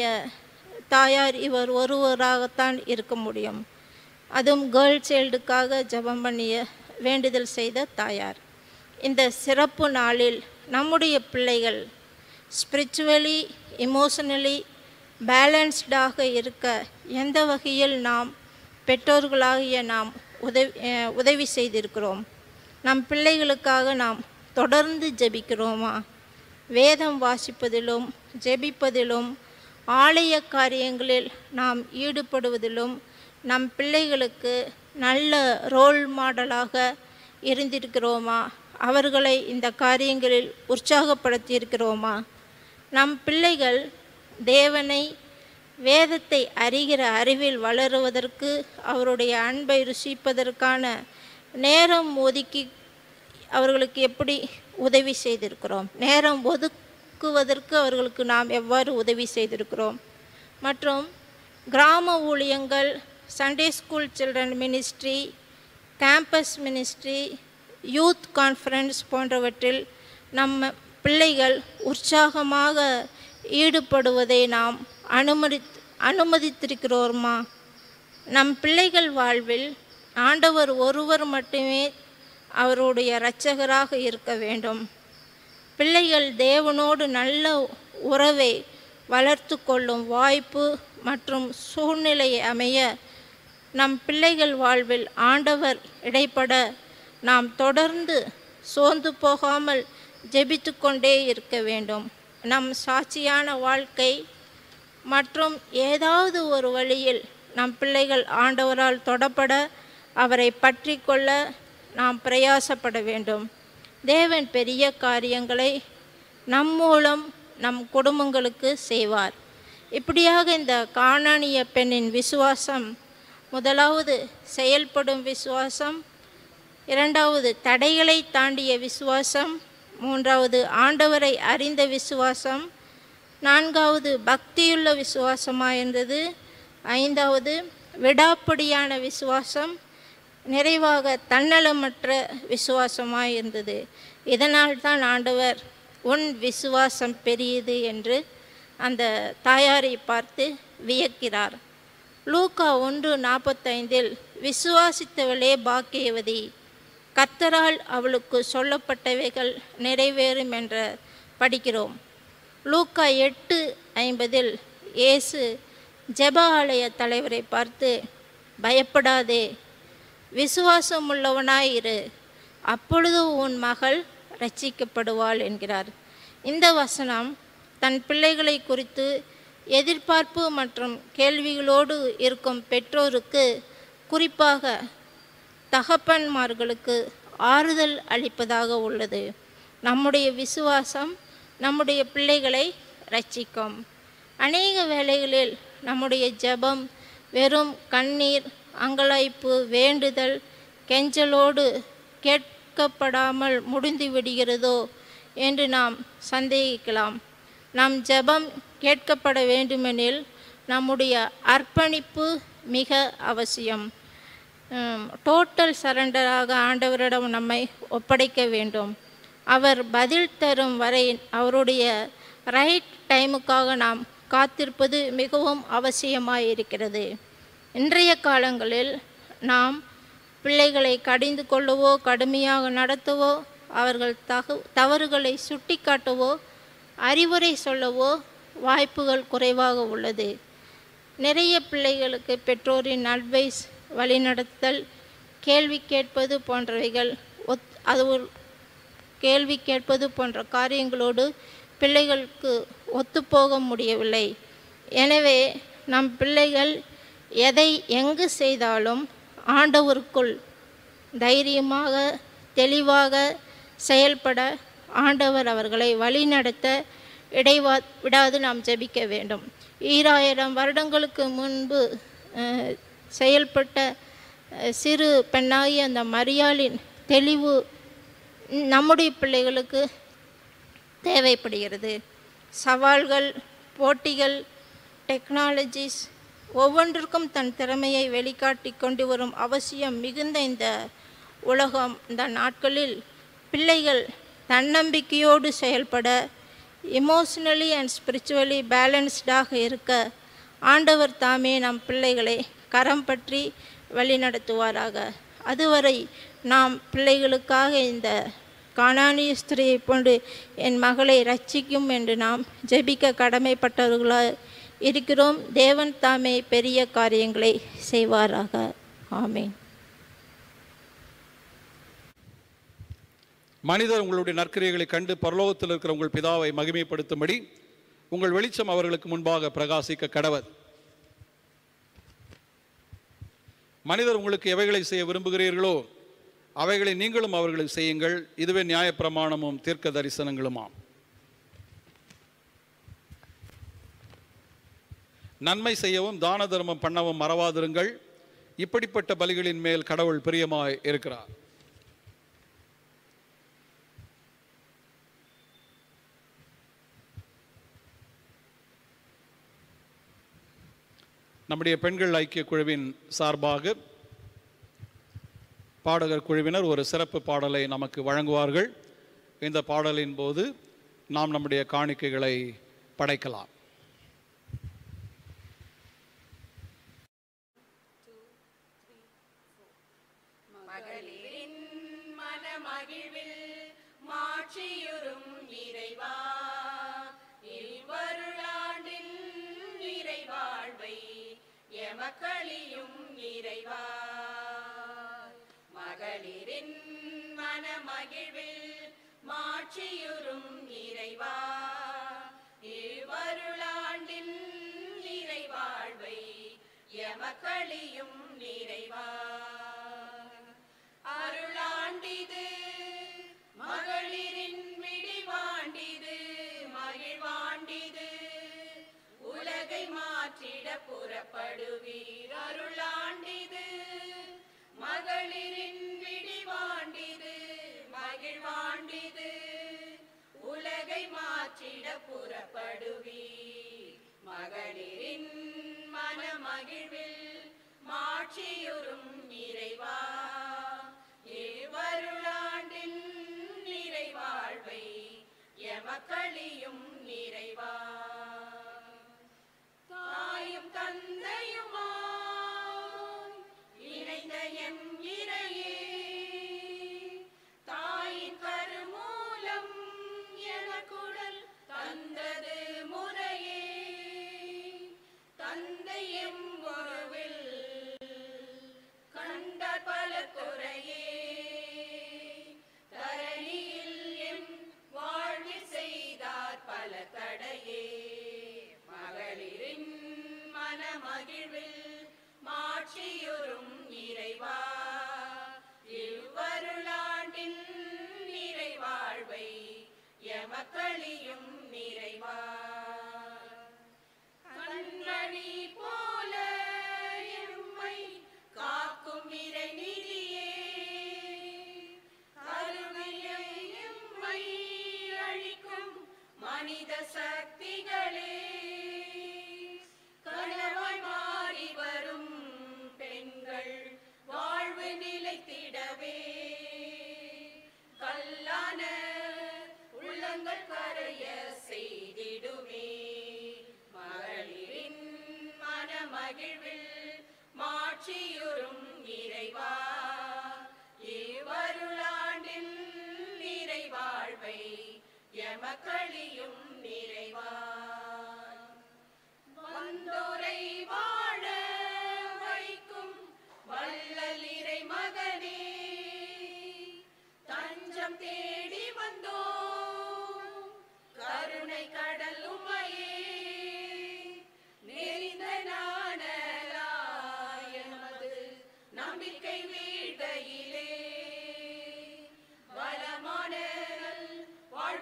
தாயார் இவர் ஒருவராகத்தான் இருக்க முடியும் அதுவும் கேர்ள் சைல்டுக்காக ஜெபம் பண்ணிய வேண்டுதல் செய்த தாயார் இந்த சிறப்பு நாளில் நம்முடைய பிள்ளைகள் ஸ்பிரிச்சுவலி இமோஷனலி பேலன்ஸ்டாக இருக்க எந்த வகையில் நாம் பெற்றோர்களாகிய நாம் உதவி அஹ் உதவி செய்திருக்கிறோம் நம் பிள்ளைகளுக்காக நாம் தொடர்ந்து ஜெபிக்கிறோமா வேதம் வாசிப்பதிலும் ஜெபிப்பதிலும் ஆலய காரியங்களில் நாம் ஈடுபடுவதிலும் நம் பிள்ளைகளுக்கு நல்ல ரோல் மாடலாக இருந்திருக்கிறோமா அவர்களை இந்த காரியங்களில் உற்சாகப்படுத்தியிருக்கிறோமா நம் பிள்ளைகள் தேவனை வேதத்தை அறிகிற அறிவில் வளருவதற்கு அவருடைய அன்பை ருசிப்பதற்கான நேரம் ஒதுக்கி அவர்களுக்கு எப்படி உதவி செய்திருக்கிறோம் நேரம் ஒதுக்குவதற்கு அவர்களுக்கு நாம் எவ்வாறு உதவி செய்திருக்கிறோம் மற்றும் கிராம ஊழியங்கள் Sunday school children ministry campus ministry youth conference போன்றவற்றில் நம்ம பிள்ளைகள் உற்சாகமாக ஈடுபடுவதை நாம் அனுமதி அனுமதித்திருக்கிறோமா நம் பிள்ளைகள் வாழ்வில் ஆண்டவர் ஒருவர் மட்டுமே அவருடைய இரட்சகராக இருக்க வேண்டும் பிள்ளைகள் தேவனோடு நல்ல உறவை வளர்த்து கொள்ளும் வாய்ப்பு மற்றும் சூழ்நிலை அமைய நம் பிள்ளைகள் வாழ்வில் ஆண்டவர் இடைப்பட நாம் தொடர்ந்து சோர்ந்து போகாமல் ஜெபித்து கொண்டே இருக்க வேண்டும் நம் சாட்சியான வாழ்க்கை மற்றும் ஏதாவது ஒரு வழியில் நம் பிள்ளைகள் ஆண்டவரால் தொடப்பட அவரை பற்றி கொள்ள நாம் பிரயாசப்பட வேண்டும் தேவன் பெரிய காரியங்களை நம் மூலம் நம் குடும்பங்களுக்கு செய்வார் இப்படியாக இந்த காணானிய பெண்ணின் விசுவாசம் முதலாவது செயல்படும் விசுவாசம் இரண்டாவது தடைகளை தாண்டிய விசுவாசம் மூன்றாவது ஆண்டவரை அறிந்த விசுவாசம் நான்காவது பக்தியுள்ள விசுவாசமாக இருந்தது ஐந்தாவது விடாப்பிடியான விசுவாசம் நிறைவாக தன்னலமற்ற விசுவாசமாக இருந்தது இதனால் தான் ஆண்டவர் உன் விசுவாசம் பெரியது என்று அந்த தாயாரை பார்த்து வியக்கிறார் லூக்கா ஒன்று நாற்பத்தைந்தில் விசுவாசித்தவளே பாக்கியவதி கர்த்தரால் அவளுக்கு சொல்லப்பட்டவைகள் நிறைவேறும் என்ற படிக்கிறோம் லூக்கா எட்டு ஐம்பதில் இயேசு ஜெப ஆலய தலைவரை பார்த்து பயப்படாதே விசுவாசம் உள்ளவனாயிரு அப்பொழுது உன் மகள் ரட்சிக்கப்படுவாள் என்கிறார் இந்த வசனம் தன் பிள்ளைகளை குறித்து எதிர்பார்ப்பு மற்றும் கேள்விகளோடு இருக்கும் பெற்றோருக்கு குறிப்பாக தகப்பன்மார்களுக்கு ஆறுதல் அளிப்பதாக உள்ளது நம்முடைய விசுவாசம் நம்முடைய பிள்ளைகளை ரட்சிக்கும் அநேக வேளைகளில் நம்முடைய ஜெபம் வெறும் கண்ணீர் அங்கலாய்ப்பு வேண்டுதல் கெஞ்சலோடு கேட்கப்படாமல் முடிந்து விடுகிறதோ என்று நாம் சந்தேகிக்கலாம் நம் ஜெபம் கேட்கப்பட வேண்டுமெனில் நம்முடைய அர்ப்பணிப்பு மிக அவசியம் டோட்டல் சரண்டராக ஆண்டவரிடம் நம்மை ஒப்படைக்க வேண்டும் அவர் பதில் தரும் வரை அவருடைய ரைட் டைமுக்காக நாம் காத்திருப்பது மிகவும் அவசியமாக இருக்கிறது இன்றைய காலங்களில் நாம் பிள்ளைகளை கடிந்து கொள்ளவோ கடுமையாக நடத்தவோ அவர்கள் தகு தவறுகளை சுட்டிக்காட்டவோ அறிவுரை சொல்லவோ வாய்ப்புகள் குறைவாக உள்ளது நிறைய பிள்ளைகளுக்கு பெற்றோரின் அட்வைஸ் வழிநடத்தல் கேள்வி கேட்பது போன்றவைகள் ஒத் அது ஒரு கேள்வி கேட்பது போன்ற காரியங்களோடு பிள்ளைகளுக்கு ஒத்துப்போக முடியவில்லை எனவே நம் பிள்ளைகள் எதை எங்கு செய்தாலும் ஆண்டவருக்குள் தைரியமாக தெளிவாக செயல்பட ஆண்டவர் அவர்களை வழிநடத்த இடைவா விடாது நாம் ஜெபிக்க வேண்டும் ஈராயிரம் வருடங்களுக்கு முன்பு அஹ், செயல்பட்ட அஹ், சிறு பெண்ணாகிய அந்த மரியாளின் தெளிவு நம்முடைய பிள்ளைகளுக்கு தேவைப்படுகிறது சவால்கள் போட்டிகள் டெக்னாலஜிஸ் ஒவ்வொன்றிற்கும் தன் திறமையை வெளிக்காட்டி கொண்டு வரும் அவசியம் மிகுந்த இந்த உலகம் இந்த நாட்களில் பிள்ளைகள் தன்னம்பிக்கையோடு செயல்பட எமோஷ்னலி அண்ட் ஸ்பிரிச்சுவலி பேலன்ஸ்டாக இருக்க ஆண்டவர் தாமே நம் பிள்ளைகளை கரம் பற்றி வழிநடத்துவாராக அதுவரை நாம் பிள்ளைகளுக்காக இந்த காணானிய ஸ்திரியை போன்று என் மகளை ரட்சிக்கும் என்று நாம் ஜெபிக்க கடமைப்பட்டவர்களாக இருக்கிறோம் தேவன் தாமே பெரிய காரியங்களை செய்வாராக ஆமென் மனிதர் உங்களுடைய நற்கிரியைகளை கண்டு பரலோகத்தில் இருக்கிற உங்கள் பிதாவை மகிமைப்படுத்தும்படி உங்கள் வெளிச்சம் அவர்களுக்கு முன்பாக பிரகாசிக்க கடவது மனிதர் உங்களுக்கு எவைகளை செய்ய விரும்புகிறீர்களோ அவைகளை நீங்களும் அவர்களுக்கு செய்யுங்கள் இதுவே நியாயப்பிரமாணமும் தீர்க்க தரிசனங்களுமாம் நன்மை செய்யவும் தான தர்மம் பண்ணவும் மறவாதிருங்கள் இப்படிப்பட்ட பலிகளின் மேல் கடவுள் பிரியமாய் இருக்கிறார் நம்முடைய பெண்கள் ஐக்கிய குழுவின் சார்பாக பாடகர் குழுவினர் ஒரு சிறப்பு பாடலை நமக்கு வழங்குவார்கள் இந்த பாடலின் போது நாம் நம்முடைய காணிக்கைகளை படைக்கலாம் மகளிரின் மனமகிழ்வில் மாட்சியுறும் இறைவா இல்வருளாண்டின் நிறைவாழ்வை எமக்களியும் இறைவா மகளிரின் மனமகிழ்வில் மாட்சியுறும் இறைவா இல்வருளாண்டின் நிறைவாழ்வை எமக்களியும் நிறைவா அருளாண்டிது மகளிரின் விடிவாண்டிது மகிழ்வாண்டிது உலகை மாற்றிட புறப்படுவீர் அருளாண்டிது மகளிரின் விடிவாண்டிது மகிழ்வாண்டிது உலகை மாற்றிட புறப்படுவீர் மகளிரின் மனமகிழ்வில் மாட்சியுறும் இறைவா ஏவருளாண்டின் நிறைவாழ்வை எமக்களியும் நிறைவா தாயும் தந்தையுமாய் இணைந்த எம் இறையே தாயின் கருமூலம் எனக்குடல் தந்தது முறையே தந்தை எம் உறவில் கண்டார் பல குறையே தரணியில் எம் வாழ்வில் செய்தார் பல தடையே மகளிரின் மனமகிழ்வில் மாட்சியுறும் இறைவா இவ்வருளாண்டின் நிறைவாழ்வை எமக்களியும் நிறைவா கண்மணி போல எம்மை காக்கும் இறைநிதியே கருணையை எம்மை அழிக்கும் மனித சக்திகளே கணவாய் மாறி வரும் பெண்கள் வாழ்வு நிலைத்திடவே கல்லான உள்ளங்கள் கரைய செய்திடுமே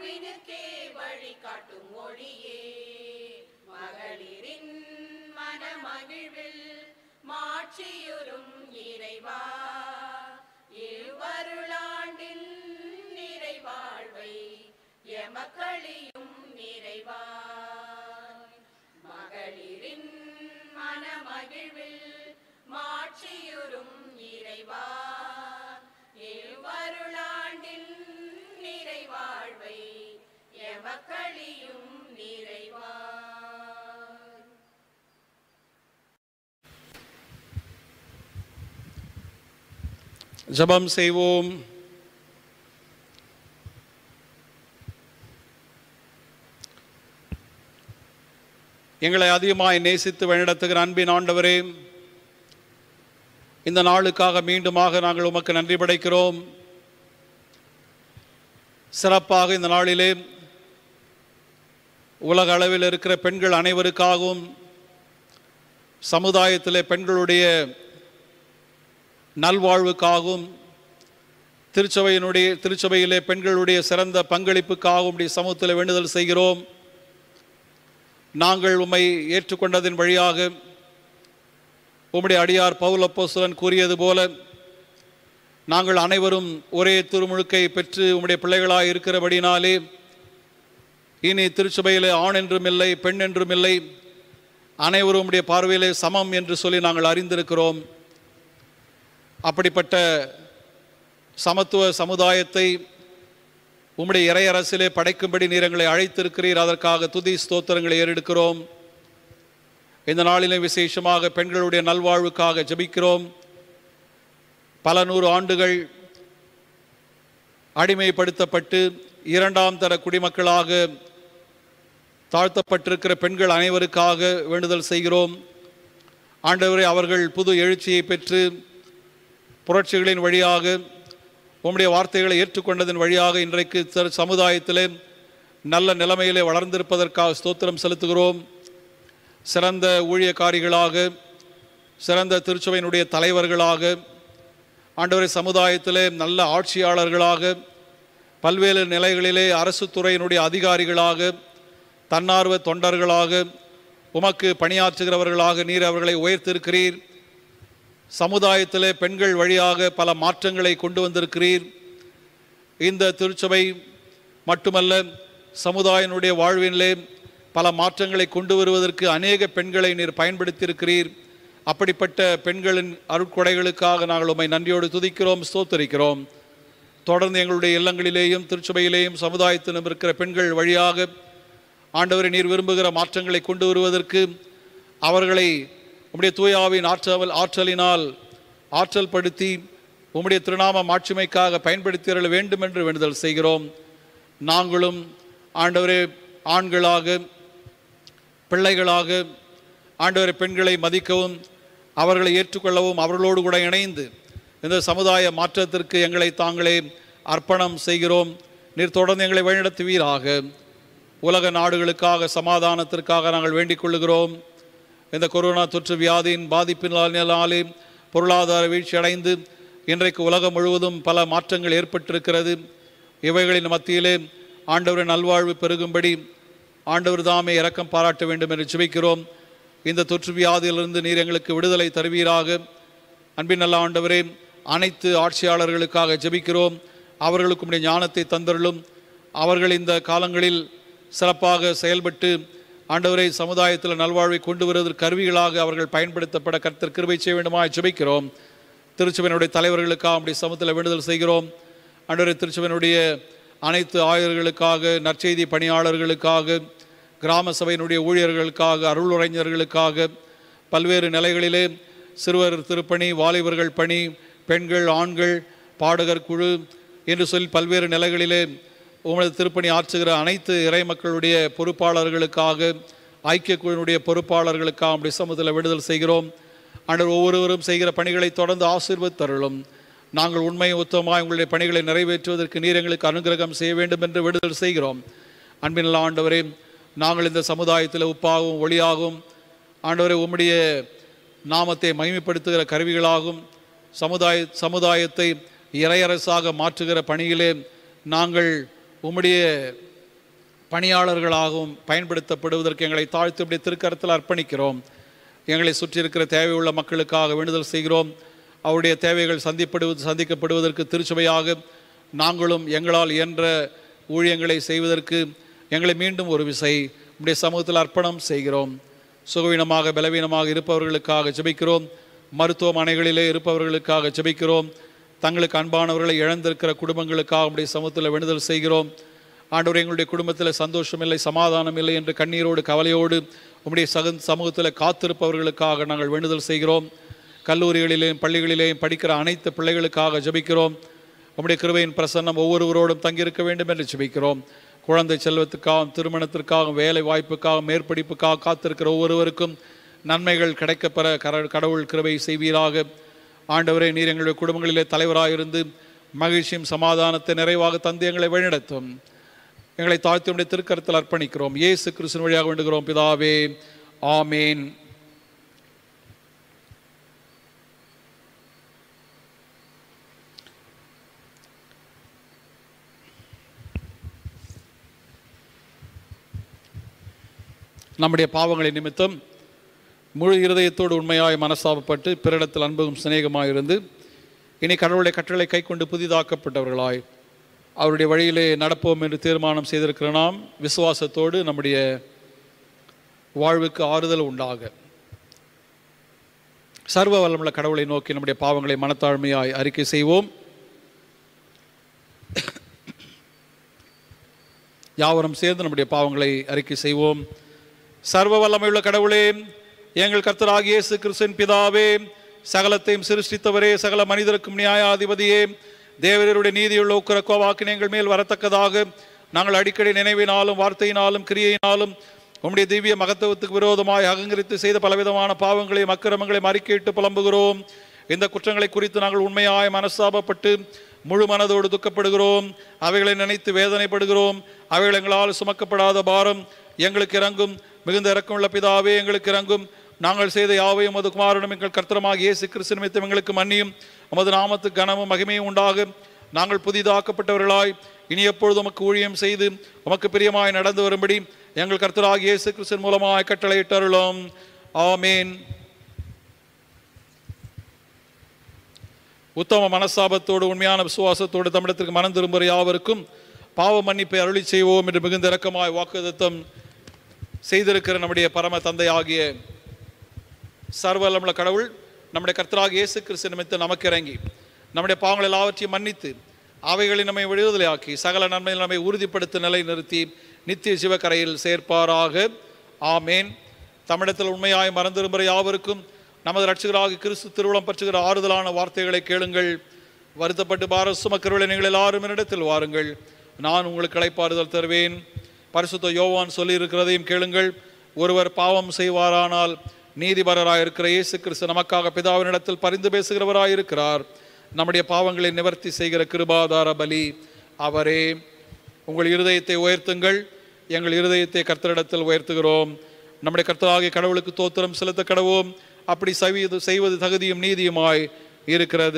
வாழ்வினுக்கே வழிகாட்டும் ஒளியே மகளிரின் மனமகிழ்வில் மாட்சியுறும் இறைவா இவ்வருளாண்டின் நிறைவாழ்வை எமக்களியும் நிறைவாய் மகளிரின் மனமகிழ்வில் மாட்சியுறும் இறைவா இவ்வருளாண்டின் நிறைவாழ்வை எமக்களியும் நிறைவாய் ஜெபம் செய்வோம் எங்களை அதிகமாய் நேசித்து வழிநடத்துகிற அன்பின் ஆண்டவரே இந்த நாளுக்காக மீண்டுமாக நாங்கள் உமக்கு நன்றி படைக்கிறோம் சிறப்பாக இந்த நாளிலே உலக அளவில் இருக்கிற பெண்கள் அனைவருக்காகவும் சமுதாயத்திலே பெண்களுடைய நல்வாழ்வுக்காகவும் திருச்சபையினுடைய திருச்சபையிலே பெண்களுடைய சிறந்த பங்களிப்புக்காகவும் உடைய சமூகத்தில் வேண்டுதல் செய்கிறோம் நாங்கள் உம்மை ஏற்றுக்கொண்டதின் வழியாக உம்முடைய அடியார் பவுல் அப்போஸ்தலன் கூறியது போல நாங்கள் அனைவரும் ஒரே திருமுழுக்கை பெற்று உம்முடைய பிள்ளைகளாய் இருக்கிறபடினாலே இனி திருச்சபையிலே ஆண் என்றும் இல்லை பெண் என்றும் இல்லை அனைவரும் உம்முடைய பார்வையிலே சமம் என்று சொல்லி நாங்கள் அறிந்திருக்கிறோம் அப்படிப்பட்ட சமத்துவ சமுதாயத்தை உம்முடைய இறையரசிலே படைக்கும்படி நீர் எங்களை அழைத்திருக்கிறீர் அதற்காக துதி ஸ்தோத்திரங்களை ஏறெடுக்கிறோம் இந்த நாளிலே விசேஷமாக பெண்களுடைய நல்வாழ்வுக்காக ஜெபிக்கிறோம் பல நூறு ஆண்டுகள் அடிமைப்படுத்தப்பட்டு இரண்டாம் தர குடிமக்களாக தாழ்த்தப்பட்டிருக்கிற பெண்கள் அனைவருக்காக வேண்டுதல் செய்கிறோம் ஆண்டவரே அவர்கள் புது எழுச்சியை பெற்று புரட்சிகளின் வழியாக உம்முடைய வார்த்தைகளை ஏற்றுக்கொண்டதன் வழியாக இன்றைக்கு த- சமுதாயத்திலே நல்ல நிலைமையிலே வளர்ந்திருப்பதற்காக ஸ்தோத்திரம் செலுத்துகிறோம் சிறந்த ஊழியக்காரிகளாக சிறந்த திருச்சபையினுடைய தலைவர்களாக ஆண்டவரை சமுதாயத்திலே நல்ல ஆட்சியாளர்களாக பல்வேறு நிலைகளிலே அரசு துறையினுடைய அதிகாரிகளாக தன்னார்வ தொண்டர்களாக உமக்கு பணியாற்றுகிறவர்களாக நீர் அவர்களை உயர்த்திருக்கிறீர் சமுதாயத்திலே பெண்கள் வழியாக பல மாற்றங்களை கொண்டு வந்திருக்கிறீர் இந்த திருச்சபை மட்டுமல்ல சமுதாயினுடைய வாழ்வினிலே பல மாற்றங்களை கொண்டு வருவதற்கு அநேக பெண்களை நீர் பயன்படுத்தியிருக்கிறீர் அப்படிப்பட்ட பெண்களின் அருட்கொடைகளுக்காக நாங்கள் உம்மை நன்றியோடு துதிக்கிறோம் ஸ்தோத்தரிக்கிறோம் தொடர்ந்து எங்களுடைய இல்லங்களிலேயும் திருச்சபையிலேயும் சமுதாயத்திலும் இருக்கிற பெண்கள் வழியாக ஆண்டவரை நீர் விரும்புகிற மாற்றங்களை கொண்டு வருவதற்கு அவர்களை உம்முடைய தூயாவின் ஆற்றல் ஆற்றலினால் ஆற்றல் படுத்தி உம்முடைய திருநாம மாட்சிமைக்காக பயன்படுத்திட வேண்டும் என்று வேண்டுதல் செய்கிறோம் நாங்களும் ஆண்டவரே ஆண்களாக பிள்ளைகளாக ஆண்டவரை பெண்களை மதிக்கவும் அவர்களை ஏற்றுக்கொள்ளவும் அவர்களோடு கூட இணைந்து இந்த சமுதாய மாற்றத்திற்கு எங்களை தாங்களே அர்ப்பணம் செய்கிறோம் நீர் தொடர்ந்து எங்களை வழிநடத்துவீராக உலக நாடுகளுக்காக சமாதானத்திற்காக நாங்கள் வேண்டிக் கொள்ளுகிறோம் இந்த கொரோனா தொற்று வியாதியின் பாதிப்பினாலே பொருளாதார வீழ்ச்சி அடைந்து இன்றைக்கு உலகம் முழுவதும் பல மாற்றங்கள் ஏற்பட்டிருக்கிறது இவைகளின் மத்தியிலே ஆண்டவரின் நல்வாழ்வு பெருகும்படி ஆண்டவர் தாமே இரக்கம் பாராட்ட வேண்டும் என்று ஜெபிக்கிறோம் இந்த தொற்று வியாதியிலிருந்து நீர் எங்களுக்கு விடுதலை தருவீராக அன்பின் நல்ல ஆண்டவரே அனைத்து ஆட்சியாளர்களுக்காக ஜெபிக்கிறோம் அவர்களுக்கு உடைய ஞானத்தை தந்தருளும் அவர்கள் இந்த காலங்களில் சிறப்பாக செயல்பட்டு ஆண்டவரை சமுதாயத்தில் நல்வாழ்வை கொண்டு வருவதற்கு கருவிகளாக அவர்கள் பயன்படுத்தப்பட கர்த்தர் கிருபை செய்ய வேண்டுமாய் ஜெபிக்கிறோம் திருச்சபையினுடைய தலைவர்களுக்காக அப்படி சமத்தில் வேண்டுதல் செய்கிறோம் ஆண்டவரை திருச்சபையினுடைய அனைத்து ஆயர்களுக்காக நற்செய்தி பணியாளர்களுக்காக கிராம சபையினுடைய ஊழியர்களுக்காக அருளுரைஞர்களுக்காக பல்வேறு நிலைகளிலே சிறுவர் திருப்பணி வாலிபர்கள் பணி பெண்கள் ஆண்கள் பாடகர் குழு என்று சொல்லி பல்வேறு நிலைகளிலே உமது திருப்பணி ஆற்றுகிற அனைத்து இறை மக்களுடைய பொறுப்பாளர்களுக்காக ஐக்கிய குழுவினுடைய பொறுப்பாளர்களுக்காக அப்படி சமூகத்தில் விடுதல் செய்கிறோம் ஆண்டவர் ஒவ்வொருவரும் செய்கிற பணிகளை தொடர்ந்து ஆசீர்வதித்தருளும் நாங்கள் உண்மை உத்தமமாக உங்களுடைய பணிகளை நிறைவேற்றுவதற்கு நீர் எங்களுக்கு அனுகிரகம் செய்ய வேண்டும் என்று விடுதல் செய்கிறோம் அன்பின் ஆண்டவரே நாங்கள் இந்த சமுதாயத்தில் உப்பாகவும் ஒளியாகவும் ஆண்டவரே உம்முடைய நாமத்தை மகிமைப்படுத்துகிற கருவிகளாகும் சமுதாய சமுதாயத்தை இறையரசாக மாற்றுகிற பணியிலே நாங்கள் உம்முடைய பணியாளர்களாகவும் பயன்படுத்தப்படுவதற்கு எங்களை தாழ்த்தி இப்படி திருக்கரத்தில் அர்ப்பணிக்கிறோம் எங்களை சுற்றி இருக்கிற தேவையுள்ள மக்களுக்காக வேண்டுதல் செய்கிறோம் அவருடைய தேவைகள் சந்திப்படுவது சந்திக்கப்படுவதற்கு திருச்சபையாக நாங்களும் எங்களால் இயன்ற ஊழியங்களை செய்வதற்கு எங்களை மீண்டும் ஒரு விசை உடைய சமூகத்தில் அர்ப்பணம் செய்கிறோம் சுகவீனமாக பலவீனமாக இருப்பவர்களுக்காக ஜெபிக்கிறோம் மருத்துவமனைகளிலே இருப்பவர்களுக்காக ஜெபிக்கிறோம் தங்களுக்கு அன்பானவர்களை இழந்திருக்கிற குடும்பங்களுக்காக உடைய சமூகத்தில் வேண்டுதல் செய்கிறோம் ஆண்டவர் எங்களுடைய குடும்பத்தில் சந்தோஷம் இல்லை சமாதானம் இல்லை என்று கண்ணீரோடு கவலையோடு உம்முடைய சக சமூகத்தில் காத்திருப்பவர்களுக்காக நாங்கள் வேண்டுதல் செய்கிறோம் கல்லூரிகளிலேயும் பள்ளிகளிலேயும் படிக்கிற அனைத்து பிள்ளைகளுக்காக ஜெபிக்கிறோம் உம்முடைய கிருபையின் பிரசன்னம் ஒவ்வொருவரோடும் தங்கியிருக்க வேண்டும் என்று ஜெபிக்கிறோம் குழந்தை செல்வத்துக்காகவும் திருமணத்திற்காகவும் வேலை வாய்ப்புக்காகவும் மேற்படிப்புக்காக காத்திருக்கிற ஒவ்வொருவருக்கும் நன்மைகள் கிடைக்கப்பெற கர கடவுள் கிருபை செய்வீராக ஆண்டவரே நீர் எங்களுடைய குடும்பங்களிலே தலைவராக இருந்து மகிழ்ச்சியும் சமாதானத்தை நிறைவாக தந்து எங்களை வழிநடத்தும் எங்களை தாழ்த்தி உடைய திருக்கரத்தில் அர்ப்பணிக்கிறோம் இயேசு கிறிஸ்துவின் வழியாக வேண்டுகிறோம் பிதாவே ஆமேன் நம்முடைய பாவங்களை நிமித்தம் முழு இருதயத்தோடு உண்மையாய் மனசாபப்பட்டு பிறரிடத்தில் அன்பும் சிநேகமாய் இருந்து இனி கடவுளுடைய கட்டளை கை கொண்டு புதிதாக்கப்பட்டவர்களாய் அவருடைய வழியிலே நடப்போம் என்று தீர்மானம் செய்திருக்கிற நாம் விசுவாசத்தோடு நம்முடைய வாழ்வுக்கு ஆறுதல் உண்டாக சர்வ வல்லமுள்ள கடவுளை நோக்கி நம்முடைய பாவங்களை மனத்தாழ்மையாய் அறிக்கை செய்வோம் யாவரும் சேர்ந்து நம்முடைய பாவங்களை அறிக்கை செய்வோம் சர்வ வல்லமையுள்ள கடவுளே எங்கள் கர்த்தராகிய இயேசு கிறிஸ்துவின் பிதாவே சகலத்தையும் சிருஷ்டித்தவரே சகல மனிதருக்கும் நியாயாதிபதியே தேவரருடைய நீதியுள்ள உக்கிர கோவாக்கினை எங்கள் மேல் வரத்தக்கதாக நாங்கள் அடிக்கடி நினைவினாலும் வார்த்தையினாலும் கிரியையினாலும் உம்முடைய திவ்ய மகத்துவத்துக்கு விரோதமாய் அகங்கரித்து செய்த பலவிதமான பாவங்களையும் அக்கிரமங்களையும் அறிக்கையிட்டு புலம்புகிறோம் இந்த குற்றங்களை குறித்து நாங்கள் உண்மையாய் மனஸ்தாபப்பட்டு முழு மனதோடு துக்கப்படுகிறோம் அவைகளை நினைத்து வேதனைப்படுகிறோம் அவைகள் எங்களால் சுமக்கப்படாத பாரம் எங்களுக்கு இறங்கும் மிகுந்த இறக்கமுள்ள பிதாவே எங்களுக்கு இறங்கும் நாங்கள் செய்த யாவையும் அது குமாரனும் எங்கள் கர்த்தரமாக இயேசு கிறிஸ்து நிமித்தம் எங்களுக்கு மன்னியும் உமது நாமத்துக்கு கனமும் மகிமையும் உண்டாகும் நாங்கள் புதிதாக்கப்பட்டவர்களாய் இனி எப்பொழுது உமக்கு ஊழியம் செய்து உமக்கு பிரியமாய் நடந்து வரும்படி எங்கள் கர்த்தராகிய இயேசு கிறிஸ்தன் மூலமாய் கட்டளையிட்டருளோம் ஆமேன் உத்தம மனசாபத்தோடு உண்மையான விசுவாசத்தோடு தமிழத்திற்கு மனம் திரும்புகிற யாவருக்கும் பாவ மன்னிப்பை அருளி செய்வோம் என்று மிகுந்த இரக்கமாய் வாக்குதத்தம் செய்திருக்கிற நம்முடைய பரம தந்தை ஆகிய சர்வலமுள்ள கடவுள் நம்முடைய கர்த்தராகிய இயேசு கிறிஸ்து நிமித்தம் நமக்கு இறங்கி நம்முடைய பாவங்கள் எல்லாவற்றையும் மன்னித்து அவைகளை நம்மை விடுதலையாக்கி சகல நன்மையில் நம்மை உறுதிப்படுத்த நிலை நிறுத்தி நித்திய சிவக்கரையில் சேர்ப்பாராக ஆமேன் தமிழத்தில் உண்மையாய் மறந்திரும்புகிற யாவருக்கும் நமது ரட்சகராக கிறிஸ்து திருவுளம் பற்றுகிற ஆறுதலான வார்த்தைகளை கேளுங்கள் வருத்தப்பட்டு பாரத் சுமக்கிறவர்களை நீங்கள் எல்லாரும் என்னிடத்தில் வாருங்கள் நான் உங்களுக்கு இளைப்பாறுதல் தருவேன் பரிசுத்த யோவான் சொல்லியிருக்கிறதையும் கேளுங்கள் ஒருவர் பாவம் செய்வாரானால் நீதிபரராய் இருக்கிற இயேசு கிறிஸ்து நமக்காக பிதாவினிடத்தில் பரிந்து பேசுகிறவராய் இருக்கிறார் நம்முடைய பாவங்களை நிவர்த்தி செய்கிற கிருபாதார பலி அவரே உங்கள் இருதயத்தை உயர்த்துங்கள் எங்கள் இருதயத்தை கர்த்தரிடத்தில் உயர்த்துகிறோம் நம்முடைய கர்த்தராகிய கடவுளுக்கு தோத்திரம் செலுத்த கடவோம் அப்படி செய்வது செய்வது தகுதியும் நீதியுமாய் இருக்கிறது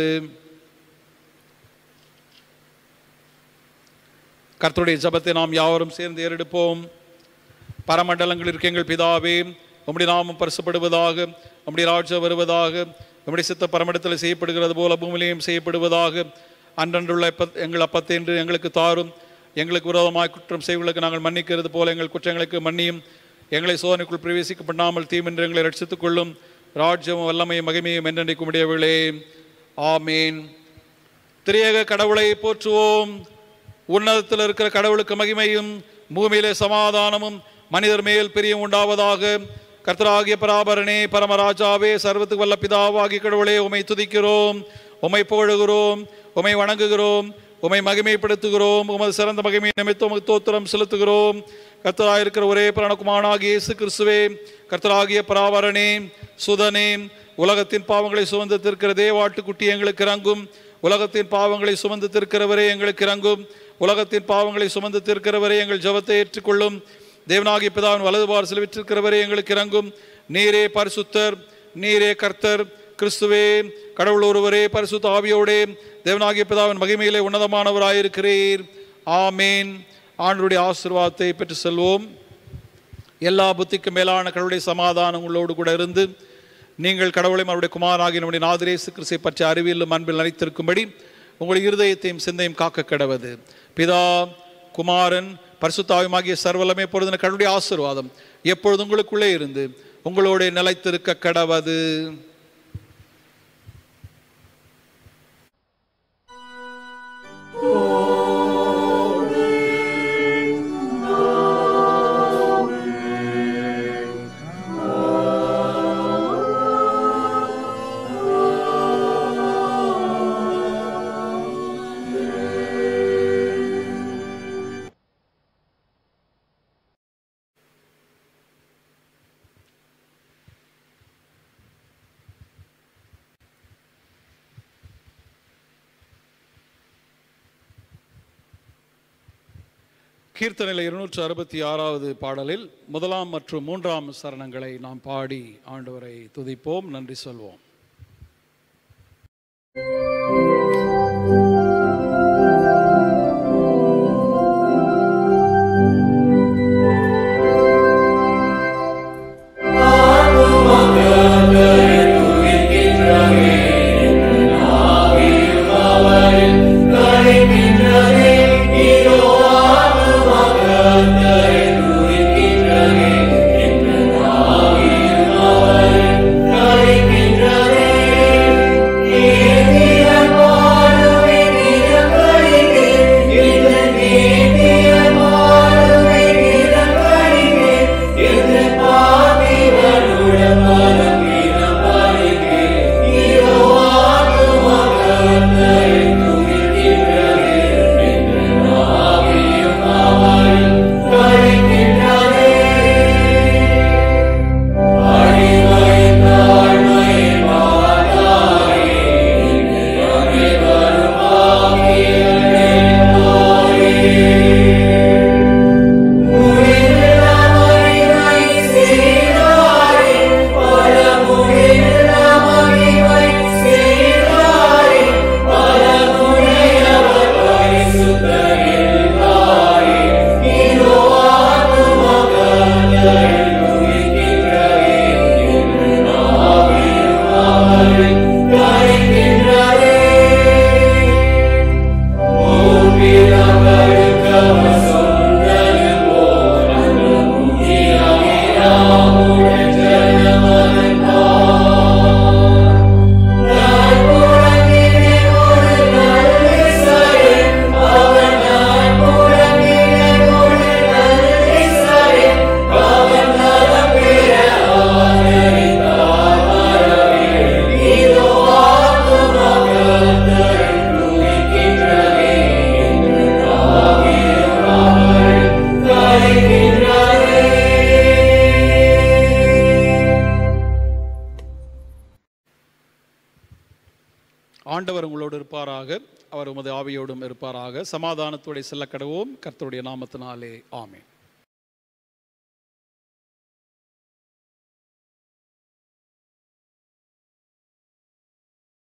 கர்த்தருடைய ஜபத்தை நாம் யாவரும் சேர்ந்து ஏறெடுப்போம் பரமண்டலங்கள் இருக்க எங்கள் பிதாவே உம்முடைய நாமம் பரிசுப்படுவதாக உம்முடைய ராஜ்யம் வருவதாக உம்முடைய சித்த பரமண்டத்தில் செய்யப்படுகிறது போல பூமியிலையும் செய்யப்படுவதாக அன்றன்றுள்ள எப்ப எங்கள் அப்பத்தை என்று எங்களுக்கு தாரும் எங்களுக்கு விரோதமாய் குற்றம் செய்வர்களுக்கு நாங்கள் மன்னிக்கிறது போல எங்கள் குற்றங்களுக்கு மன்னியும் எங்களை சோதனைக்குள் பிரவேசிக்க பண்ணாமல் தீமென்று எங்களை ரட்சித்துக் கொள்ளும் ராஜ்யம் வல்லமையும் மகிமையும் என்றென்றைக்கு முடியவில்லை ஆமீன் திரியக கடவுளை போற்றுவோம் உன்னதத்தில் இருக்கிற கடவுளுக்கு மகிமையும் பூமியிலே சமாதானமும் மனிதர் மேல் பிரியம் உண்டாவதாக கர்த்தராகிய பராபரனே பரமராஜாவே சர்வத்துக்கு வல்ல பிதாவாகி கடவுளே உமை துதிக்கிறோம் உமை புகழுகிறோம் உமை வணங்குகிறோம் உமை மகிமைப்படுத்துகிறோம் உமது சிறந்த மகிமை நிமித்தம் உமக்கு தோத்திரம் செலுத்துகிறோம் கர்த்தராயிருக்கிற ஒரே பிரணக்குமானாகிய இயேசு கிறிஸ்துவே கர்த்தராகிய பராபரனே சுதனே உலகத்தின் பாவங்களை சுமந்து திருக்கிற தேவாட்டுக்குட்டி எங்களுக்கு இறங்கும் உலகத்தின் பாவங்களை சுமந்து திருக்கிறவரே எங்களுக்கு இறங்கும் உலகத்தின் பாவங்களை சுமந்து திருக்கிறவரே எங்கள் ஜெபத்தை ஏற்றுக்கொள்ளும் தேவனாகிய பிதாவின் வலது பாரசில் விற்றிருக்கிறவரே எங்களுக்கு இறங்கும் நீரே பரிசுத்தர் நீரே கர்த்தர் கிறிஸ்துவே கடவுள் ஒருவரே பரிசுத்த ஆவியோடே தேவனாகிய பிதாவின் மகிமையிலே உன்னதமானவராயிருக்கிறீர் ஆமேன் ஆண்டவருடைய ஆசீர்வாதத்தை பெற்று செல்வோம் எல்லா புத்திக்கும் மேலான கடவுளுடைய சமாதானம் உங்களோடு கூட இருந்து நீங்கள் கடவுளையும் அவருடைய குமாராகிய நம்முடைய நாதிரேசு கிறிஸ்தை பற்றி அறிவியலும் அன்பில் நினைத்திருக்கும்படி உங்கள் இருதயத்தையும் சிந்தையும் காக்க கிடவது பிதா குமாரன் பரிசுத்தாவியமாகிய சர்வலமே பொழுதுன கடவுளுடைய ஆசீர்வாதம் எப்பொழுது உங்களுக்குள்ளே இருந்து உங்களோட நிலைத்திருக்க கடவது கீர்த்தனையில் இருநூற்று அறுபத்தி ஆறாவது பாடலில் முதலாம் மற்றும் மூன்றாம் சரணங்களை நாம் பாடி ஆண்டவரை துதிப்போம் நன்றி சொல்வோம் ஆண்டவர் உங்களோடு இருப்பாராக அவர் உமது ஆவியோடும் இருப்பாராக சமாதானத்தோടെ செல்ல கடவோம் கர்த்தருடைய நாமத்தினாலே ஆமென்